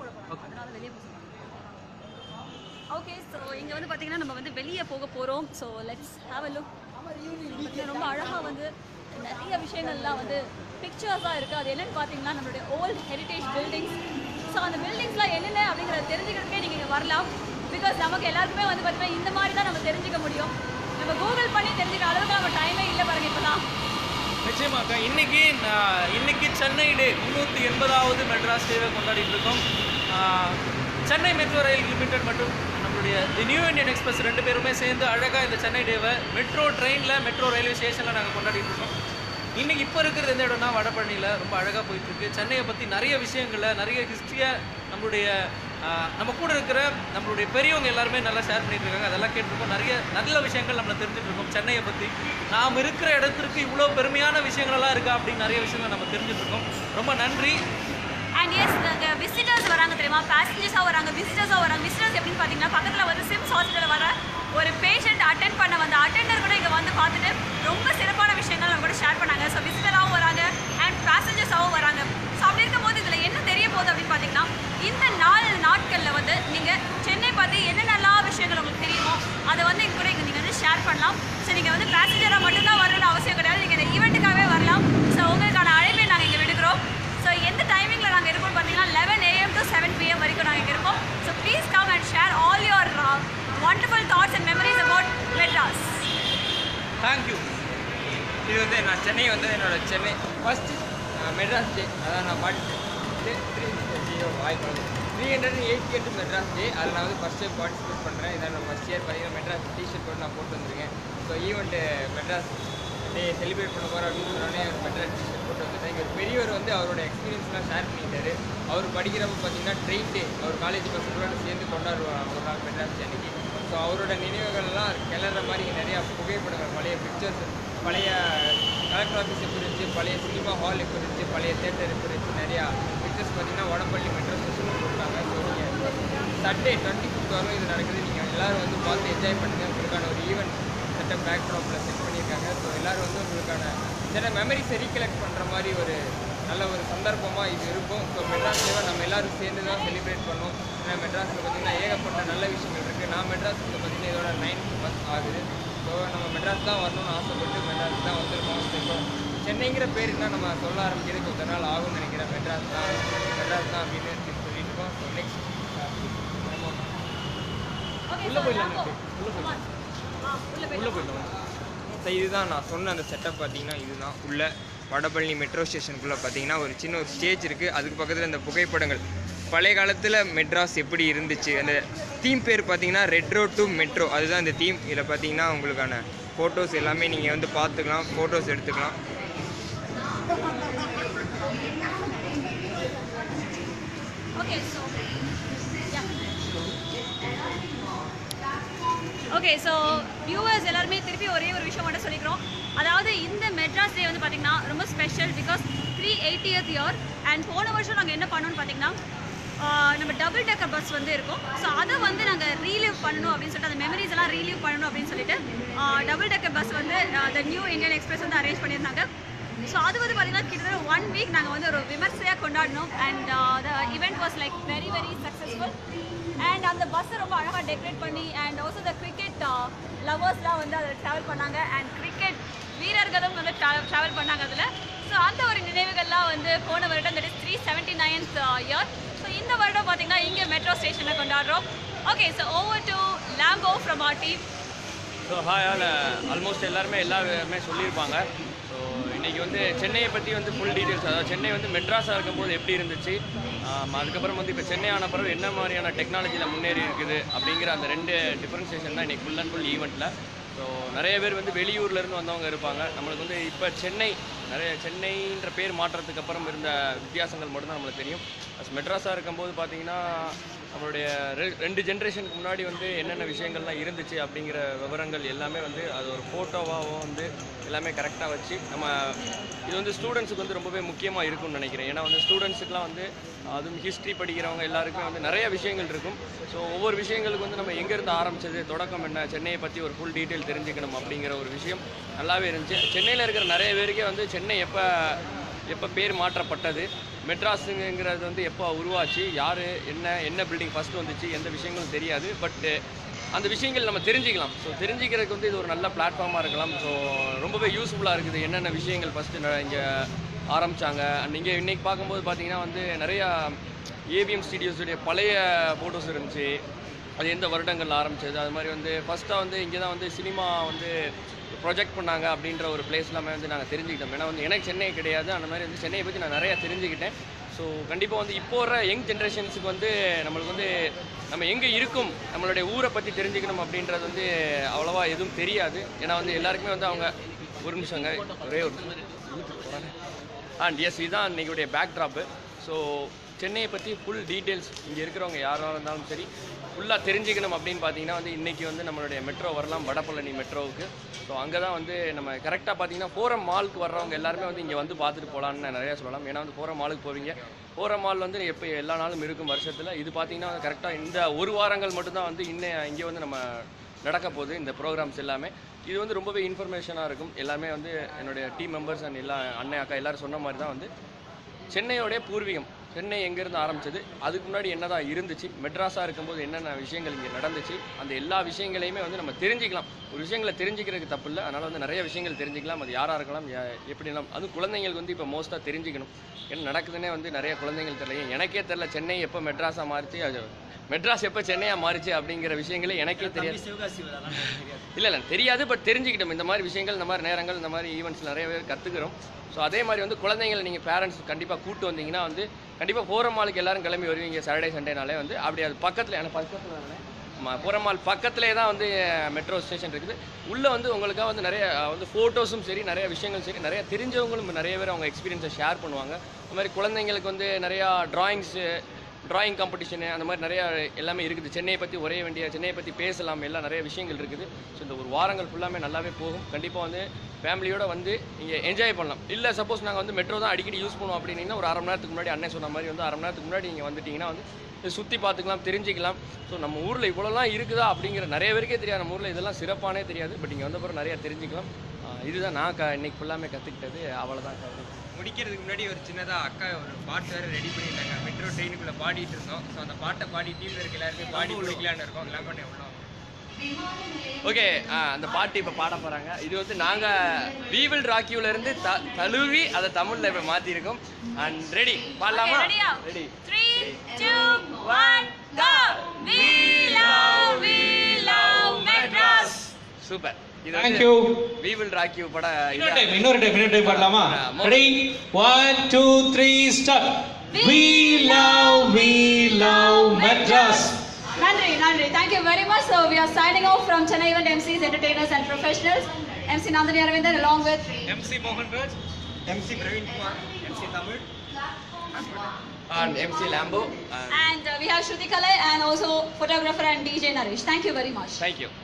ஓகே ஸோ இங்கே வந்து பார்த்தீங்கன்னா நம்ம வந்து வெளியே போக போகிறோம் so let's have a look ரொம்ப அழகாக வந்து நிறைய விஷயங்கள்லாம் வந்து பிக்சர்ஸாக இருக்குது அது என்னன்னு பார்த்தீங்கன்னா நம்மளுடைய ஓல்ட் ஹெரிட்டேஜ் பில்டிங்ஸ் ஸோ அந்த பில்டிங்ஸ்லாம் என்னென்ன அப்படிங்கிறத தெரிஞ்சுக்கிறதுக்கே நீங்கள் இங்கே வரலாம் பிகாஸ் நமக்கு எல்லாருக்குமே வந்து பார்த்தீங்கன்னா இந்த மாதிரி தான் நம்ம தெரிஞ்சுக்க முடியும் நம்ம கூகுள் பண்ணி தெரிஞ்சுக்கிற அளவுக்கு நம்ம டைமே இல்லை பாருங்க இப்போலாம் நிச்சயமாக்கா இன்னைக்கு நான் இன்னைக்கு சென்னை டே முந்நூற்றி எண்பதாவது மெட்ராஸ் டேவை கொண்டாடிட்டு இருக்கோம் ஆஹ், சென்னை மெட்ரோ ரயில் லிமிடெட் மற்றும் நம்மளுடைய தி நியூ இந்தியன் எக்ஸ்பிரஸ் ரெண்டு பேருமே சேர்ந்து அழகாக இந்த சென்னை டேவை மெட்ரோ ட்ரெயினில் மெட்ரோ ரயில்வே ஸ்டேஷனில் நாங்கள் கொண்டாடிட்டு இருக்கோம் இன்னைக்கு இப்போ இருக்கிறது எந்த இடம்னா வடபழனியில் ரொம்ப அழகாக போயிட்டு இருக்கு சென்னையை பற்றி நிறைய விஷயங்களை நிறைய ஹிஸ்ட்ரியை நம்மளுடைய ஆஹ், நம்ம கூட இருக்கிற நம்மளுடைய பெரியவங்க எல்லாருமே நல்லா ஷேர் பண்ணிட்டு இருக்காங்க அதெல்லாம் கேட்டிருக்கோம் நிறைய நல்ல விஷயங்கள் நம்மள தெரிஞ்சுட்டு இருக்கோம் சென்னையை பற்றி நாம் இருக்கிற இடத்திற்கு இவ்வளோ பெருமையான விஷயங்களெல்லாம் இருக்கா அப்படின்னு நிறைய விஷயங்கள் நம்ம தெரிஞ்சுட்டு இருக்கோம் ரொம்ப நன்றி அண்ட் எஸ் நாங்க விசிட்டர்ஸ் வராங்க தெரியுமா பேசஞ்சர்ஸாக வராங்க விசிட்டர்ஸாக வராங்க விசிட்டர்ஸ் எப்படின்னு பார்த்தீங்கன்னா பக்கத்தில் வந்து சிம்ஸ் ஹாஸ்பிட்டல் வர ஒரு பேஷண்ட் அட்டென்ட் பண்ண வந்த அட்டெண்டர் கூட இங்கே வந்து பார்த்துட்டு ரொம்ப சிறப்பான விஷயங்கள் நம்ம கூட ஷேர் பண்ணாங்க ஸோ விசிட்டராகவும் வராங்க அண்ட் பேசஞ்சர்ஸாகவும் வராங்க ஸோ அப்படி இருக்கும்போது இதில் என்ன தெரிய போகுது அப்படின்னு பார்த்தீங்கன்னா இந்த நாலு நாட்களில் வந்து நீங்கள் சென்னை பற்றி என்னென்னலாம் விஷயங்கள் உங்களுக்கு தெரியுமோ அதை வந்து இங்க கூட இங்கே நீங்கள் வந்து ஷேர் பண்ணலாம் ஸோ நீங்கள் வந்து பேசஞ்சராக மட்டும்தான் வரணும்னு அவசியம் கிடையாது நீங்கள் இந்த ஈவெண்ட்டுக்காகவே வரலாம் ஸோ உங்களுக்கான அழைப்பை நாங்கள் இங்கே விடுக்கிறோம் ஸோ எந்த டைமிங்கில் நாங்கள் இருக்கோம்னு பார்த்தீங்கன்னா eleven AM to seven PM வரைக்கும் நாங்கள் இங்கே இருக்கோம் so please come and share all your wonderful thoughts and memories about Madras thank you இது வந்து நான் சென்னை வந்து என்னோட சென்னை ஃபஸ்ட்டு மெட்ராஸ் டே அதான் நான் பாட்டு த்ரீ ஜியோ வாய்ப்பு த்ரீ ஹண்ட்ரட் எயிட்டி எட்டு மெட்ராஸ் டே அதில் நான் வந்து ஃபஸ்ட் டைம் பார்ட்டிசிபேட் பண்ணுறேன் இதான் நான் ஃபஸ்ட் இயர் பார்த்தீங்கன்னா மெட்ராஸ் டிஷர்ட் போட்டு நான் போட்டு வந்திருக்கேன் so event Madras day celebrate பண்ண போகிறோம் அப்படின்னு சொன்னோடனே மெட்ராஸ் டிஷர்ட் போட்டு வந்துட்டேன் இங்கே ஒரு பெரியவர் வந்து அவரோட எக்ஸ்பீரியன்ஸ்லாம் ஷேர் பண்ணிட்டாரு அவர் படிக்கிறப்ப பார்த்தீங்கன்னா ட்ரெயின் டே அவர் காலேஜ் பசங்களோட சேர்ந்து கொண்டாடுவாங்க ஒரு நாள் மெட்ராஸ் சென்னைக்கு ஸோ அவரோட நினைவுகள்லாம் கிளற மாதிரி இங்க நிறையா புகைப்படங்கள் பழைய பிக்சர்ஸ் பழைய கலெக்டர் ஆஃபீஸ் எப்படி இருந்துச்சு பழைய சினிமா ஹால் எப்படி இருந்துச்சு பழைய தேட்டர் எப்படி இருந்துச்சு நிறையா பிக்சர்ஸ் பார்த்தீங்கன்னா வடப்பள்ளி மெட்ரோ ஸ்டேஷனில் போட்டாங்க ஸோ நீங்கள் சண்டே டுவெண்ட்டி ஃபிஃப்த் வரும் இது நடக்குது நீங்கள் எல்லாரும் வந்து பார்த்து என்ஜாய் பண்ணுங்க உங்களுக்கான ஒரு ஈவெண்ட் செட்டப் பேக் ட்ராப்பில் செட் பண்ணியிருக்காங்க ஸோ எல்லாரும் வந்து உங்களுக்கான சில மெமரிஸை ரீகலெக்ட் பண்ணுற மாதிரி ஒரு நல்ல ஒரு சந்தர்ப்பமாக இது இருக்கும் ஸோ மெட்ராஸ் டேவை நம்ம எல்லாரும் சேர்ந்து தான் செலிப்ரேட் பண்ணோம் ஏன்னா மெட்ராஸில் பார்த்தீங்கன்னா ஏகப்பட்ட நல்ல விஷயங்கள் இருக்குது நான் மெட்ராஸில் பார்த்தீங்கன்னா இதோட நைன்த் மந்த் ஆகுது ஸோ நம்ம மெட்ராஸ் தான் வரணும்னு ஆசைப்பட்டு மெட்ராஸ் தான் வந்திருக்கோம் இப்போ சென்னைங்கிற பேர் என்ன நம்ம சொல்ல ஆரம்பிக்கிறது கொஞ்ச நாள் ஆகும்னு நினைக்கிறேன் மெட்ராஸ் தான் மெட்ராஸ் தான் அப்படின்னு சொல்லிட்டு இருக்கோம் ஸோ நெக்ஸ்ட் உள்ள போயிடலாம் உள்ள போயிடலாம் உள்ள போயிடலாம் ஸோ இதுதான் நான் சொன்ன அந்த செட்டப் பார்த்தீங்கன்னா இதுதான் உள்ள வடபழனி மெட்ரோ ஸ்டேஷனுக்குள்ளே பார்த்தீங்கன்னா ஒரு சின்ன ஒரு ஸ்டேஜ் இருக்குது அதுக்கு பக்கத்தில் இந்த புகைப்படங்கள் பழைய காலத்தில் மெட்ராஸ் எப்படி இருந்துச்சு அந்த தீம் பேர் பார்த்தீங்கன்னா ரெட்ரோ டு மெட்ரோ அதுதான் இந்த தீம் இதில் பார்த்தீங்கன்னா உங்களுக்கான ஃபோட்டோஸ் எல்லாமே நீங்கள் வந்து பார்த்துக்கலாம் ஃபோட்டோஸ் எடுத்துக்கலாம் okay so okay so viewers எல்லாருமே திருப்பி ஒரே ஒரு விஷயம் மட்டும் சொல்லிக்கிறோம் அதாவது இந்த மெட்ராஸ் டே வந்து பார்த்தீங்கன்னா ரொம்ப special because three eightieth year and போன வருஷம் நாங்கள் என்ன பண்ணோம்னு பார்த்தீங்கன்னா ஆஹ் நம்ம டபுள் டெக்கர் பஸ் வந்து இருக்கும் ஸோ அதை வந்து நாங்கள் ரீலீவ் பண்ணணும் அப்படின்னு சொல்லிட்டு அந்த மெமரிஸ் எல்லாம் ரீலீவ் பண்ணணும் அப்படின்னு சொல்லிட்டு டபுள் டெக்கர் பஸ் வந்து த நியூ இந்தியன் எக்ஸ்பிரஸ் வந்து அரேஞ்ச் பண்ணியிருந்தாங்க ஸோ அது வந்து பார்த்தீங்கன்னா கிட்டத்தட்ட ஒன் வீக் நாங்கள் வந்து ஒரு விமர்சையாக கொண்டாடினோம் and the event was like very very successful and அந்த பஸ்ஸை ரொம்ப அழகாக டெக்கரேட் பண்ணி அண்ட் ஆல்சோ த கிரிக்கெட் லவர்ஸ்லாம் வந்து அதில் ட்ராவல் பண்ணாங்க அண்ட் கிரிக்கெட் வீரர்களும் வந்து ட்ராவல் பண்ணாங்க அதில் ஸோ அந்த ஒரு நினைவுகள்லாம் வந்து போன வருடம் that is three seventy ninth year so இந்த வருடம் பார்த்தீங்கன்னா இங்கே மெட்ரோ ஸ்டேஷனில் கொண்டாடுறோம் okay so over to Lambo from our team so hi all almost எல்லாருமே எல்லாருமே சொல்லியிருப்பாங்க ஸோ இன்றைக்கி வந்து சென்னையை பற்றி வந்து ஃபுல் டீட்டெயில்ஸ் அதாவது சென்னை வந்து மெட்ராஸாக இருக்கும்போது எப்படி இருந்துச்சு ஆம், அதுக்கப்புறம் வந்து இப்போ சென்னை ஆன பிறகு என்ன மாதிரியான டெக்னாலஜியில் முன்னேறி இருக்குது அப்படிங்கிற அந்த ரெண்டு டிஃப்ரென்சியேஷன் தான் இன்றைக்கி ஃபுல் அண்ட் ஃபுல் ஈவெண்ட்டில் ஸோ நிறைய பேர் வந்து வெளியூர்லேருந்து வந்தவங்க இருப்பாங்க நம்மளுக்கு வந்து இப்போ சென்னை நிறைய சென்னைன்ற பேர் மாற்றத்துக்கு அப்புறம் இருந்த வித்தியாசங்கள் மட்டும்தான் நம்மளுக்கு தெரியும் அஸ் மெட்ராஸாக இருக்கும்போது பார்த்தீங்கன்னா நம்மளுடைய ரெ- ரெண்டு ஜென்ரேஷனுக்கு முன்னாடி வந்து என்னென்ன விஷயங்கள்லாம் இருந்துச்சு அப்படிங்கிற விவரங்கள் எல்லாமே வந்து அது ஒரு ஃபோட்டோவாகவும் வந்து எல்லாமே கரெக்டாக வச்சு நம்ம இது வந்து ஸ்டூடெண்ட்ஸுக்கு வந்து ரொம்பவே முக்கியமாக இருக்கும்னு நினைக்கிறேன் ஏன்னா வந்து ஸ்டூடெண்ட்ஸுக்குலாம் வந்து அதுவும் ஹிஸ்ட்ரி படிக்கிறவங்க எல்லாருக்குமே வந்து நிறைய விஷயங்கள் இருக்கும் ஸோ ஒவ்வொரு விஷயங்களுக்கு வந்து நம்ம எங்கேருந்து ஆரம்பிச்சது தொடக்கம் என்ன சென்னையை பற்றி ஒரு ஃபுல் டீட்டெயில் தெரிஞ்சுக்கணும் அப்படிங்கிற ஒரு விஷயம் நல்லாவே இருந்துச்சு சென்னையில் இருக்கிற நிறைய பேருக்கே வந்து சென்னை எப்போ எப்போ பேர் மாற்றப்பட்டது மெட்ராஸுங்கிறது வந்து எப்போ உருவாச்சு யார் என்ன என்ன பில்டிங் ஃபஸ்ட்டு வந்துச்சு எந்த விஷயங்களும் தெரியாது பட்டு அந்த விஷயங்கள் நம்ம தெரிஞ்சுக்கலாம் ஸோ தெரிஞ்சுக்கிறதுக்கு வந்து இது ஒரு நல்ல பிளாட்ஃபார்மாக இருக்கலாம் ஸோ ரொம்பவே யூஸ்ஃபுல்லாக இருக்குது என்னென்ன விஷயங்கள் ஃபஸ்ட்டு இங்கே ஆரம்பித்தாங்க அண்ட் இங்கே இன்றைக்கி பார்க்கும்போது பார்த்தீங்கன்னா வந்து நிறையா ஏவிஎம் ஸ்டுடியோஸுடைய பழைய ஃபோட்டோஸ் இருந்துச்சு அது எந்த வருடங்களில் ஆரம்பிச்சது அது மாதிரி வந்து ஃபஸ்ட்டாக வந்து இங்கே தான் வந்து சினிமா வந்து ப்ரொஜெக்ட் பண்ணாங்க அப்படின்ற ஒரு பிளேஸ் எல்லாமே வந்து நாங்கள் தெரிஞ்சுக்கிட்டோம் ஏன்னா வந்து எனக்கு சென்னை கிடையாது அந்த மாதிரி வந்து சென்னையை பற்றி நான் நிறையா தெரிஞ்சுக்கிட்டேன் ஸோ கண்டிப்பாக வந்து இப்போ வர யங் ஜென்ரேஷன்ஸுக்கு வந்து நம்மளுக்கு வந்து நம்ம எங்கே இருக்கும் நம்மளுடைய ஊரை பற்றி தெரிஞ்சுக்கணும் அப்படின்றது வந்து அவ்வளோவா எதுவும் தெரியாது ஏன்னா வந்து எல்லாருக்குமே வந்து அவங்க ஒரு நிமிஷங்க ஒரே ஒரு அண்ட் எஸ் இதுதான் இன்னைக்குடைய பேக் ட்ராப்பு ஸோ சென்னையை பற்றி ஃபுல் டீட்டெயில்ஸ் இங்கே இருக்கிறவங்க யாராக இருந்தாலும் சரி ஃபுல்லாக தெரிஞ்சுக்கணும் அப்படின்னு பார்த்தீங்கன்னா வந்து இன்றைக்கி வந்து நம்மளுடைய மெட்ரோ வரலாம் வடபழனி மெட்ரோவுக்கு ஸோ அங்கே தான் வந்து நம்ம கரெக்டாக பார்த்தீங்கன்னா ஃபோரம் மாலுக்கு வர்றவங்க எல்லாருமே வந்து இங்கே வந்து பார்த்துட்டு போகலான்னு நான் நிறையா சொல்லலாம் ஏன்னா வந்து ஃபோரம் மாலுக்கு போவீங்க ஃபோரம் மால் வந்து எப்போ எல்லா நாளும் இருக்கும் வருஷத்தில் இது பார்த்தீங்கன்னா வந்து கரெக்டாக இந்த ஒரு வாரங்கள் மட்டும்தான் வந்து இன்னும் இங்கே வந்து நம்ம நடக்க போகுது இந்த ப்ரோக்ராம்ஸ் எல்லாமே இது வந்து ரொம்பவே இன்ஃபர்மேஷனாக இருக்கும் எல்லாமே வந்து என்னுடைய டீம் மெம்பர்ஸ் அண்ட் எல்லா அண்ணன் அக்கா எல்லாரும் சொன்ன மாதிரி தான் வந்து சென்னையோடைய பூர்வீகம் சென்னை எங்கேருந்து ஆரம்பிச்சது அதுக்கு முன்னாடி என்னதான் இருந்துச்சு மெட்ராஸாக இருக்கும்போது என்னென்ன விஷயங்கள் இங்கே நடந்துச்சு அந்த எல்லா விஷயங்களையுமே வந்து நம்ம தெரிஞ்சுக்கலாம் ஒரு விஷயங்களை தெரிஞ்சுக்கிறதுக்கு தப்பு இல்லை அதனால் வந்து நிறைய விஷயங்கள் தெரிஞ்சுக்கலாம் அது யாராக இருக்கலாம் யா- எப்படிலாம் அதுவும் குழந்தைங்களுக்கு வந்து இப்போ மோஸ்ட்டாக தெரிஞ்சுக்கணும் என்ன நடக்குதுன்னே வந்து நிறைய குழந்தைகள் தெரியல எனக்கே தெரியல சென்னை எப்போ மெட்ராஸாக மாறிச்சு அது மெட்ராஸ் எப்போ சென்னையாக மாறிச்சு அப்படிங்கிற விஷயங்களே எனக்கே தெரியாது இல்லை இல்லை தெரியாது பட் தெரிஞ்சுக்கிட்டோம் இந்த மாதிரி விஷயங்கள் இந்த மாதிரி நேரங்கள் இந்த மாதிரி ஈவெண்ட்ஸ் நிறைய பேர் கற்றுக்குறோம் ஸோ அதே மாதிரி வந்து குழந்தைங்களை நீங்கள் பேரண்ட்ஸ் கண்டிப்பாக கூட்டு வந்தீங்கன்னா வந்து கண்டிப்பாக போகிற மாலுக்கு எல்லாரும் கிளம்பி வருவீங்க சாட்டர்டே சண்டேனாலே வந்து அப்படி அது பக்கத்தில் எனக்கு பக்கத்தில் ஆமாம் புறமால் பக்கத்துலேயே தான் வந்து மெட்ரோ ஸ்டேஷன் இருக்குது உள்ளே வந்து உங்களுக்காக வந்து நிறைய அஹ், வந்து ஃபோட்டோஸும் சரி நிறைய விஷயங்களும் சரி நிறைய தெரிஞ்சவங்களும் நிறைய பேர் அவங்க எக்ஸ்பீரியன்ஸை ஷேர் பண்ணுவாங்க அந்த மாதிரி குழந்தைங்களுக்கு வந்து நிறையா ட்ராயிங்ஸு டிராயிங் காம்படிஷனு அந்த மாதிரி நிறையா எல்லாமே இருக்குது சென்னையை பற்றி ஒரே வேண்டிய சென்னையை பற்றி பேசலாம் எல்லாம் நிறைய விஷயங்கள் இருக்குது ஸோ இந்த ஒரு வாரங்கள் ஃபுல்லாமே நல்லாவே போகும் கண்டிப்பாக வந்து ஃபேமிலியோட வந்து நீங்கள் என்ஜாய் பண்ணலாம் இல்லை சப்போஸ் நாங்கள் வந்து மெட்ரோ தான் அடிக்கடி யூஸ் பண்ணுவோம் அப்படின்னீங்கன்னா ஒரு அரை மணி நேரத்துக்கு முன்னாடி அண்ணன் சொன்ன மாதிரி வந்து அரை மணி நேரத்துக்கு முன்னாடி நீங்கள் வந்துட்டீங்கன்னா வந்து இதை சுற்றி பார்த்துக்கலாம் தெரிஞ்சுக்கலாம் ஸோ நம்ம ஊரில் இவ்வளோலாம் இருக்குதா அப்படிங்கிற நிறைய பேருக்கே தெரியாது நம்ம ஊரில் இதெல்லாம் சிறப்பானே தெரியாது பட் இங்கே வந்த பிறகு நிறையா தெரிஞ்சுக்கலாம் ஆஹ் இதுதான் நான் க இன்னைக்கு ஃபுல்லாமே கற்றுக்கிட்டது அவ்வளோதான் முடிக்கிறதுக்கு முன்னாடி ஒரு சின்னதாக அக்கா ஒரு பாட்டு வேறு ரெடி பண்ணியிருந்தாங்க மெட்ரோ ட்ரெயினுக்குள்ளே பாடிட்டு இருந்தோம் ஸோ அந்த பாட்டை பாடி டீமில் இருக்க எல்லாருமே பாடி முடிக்கலான்னு இருக்கோம் எல்லாம் பண்ணி எவ்வளோ ஓகே அந்த பாட்டு இப்போ பாட போகிறாங்க இது வந்து நாங்கள் வீவில் ராக்கியூலேருந்து த தழுவி அதை தமிழில் இப்போ மாற்றிருக்கோம் அண்ட் ரெடி பாடலாமா Okay, ready-ஆ? Ready Three, two, one, go! We love, we love Madras. சூப்பர் இது Thank you. வீவில் ராக்கியூ பட இன்னொரு டைம் இன்னொரு டைம் இன்னொரு டைம் பாடலாமா ready one two three start we love we love Madras Nandri, Nandri, thank you very much. So we are signing off from Chennai Event MCs, entertainers and professionals. MC Nandini Aravindan along with MC Mohanraj MC Praveen Kumar MC Tamil and MC Lambo and uh, we have Shruti Kalai and also photographer and DJ Naresh. Thank you very much. Thank you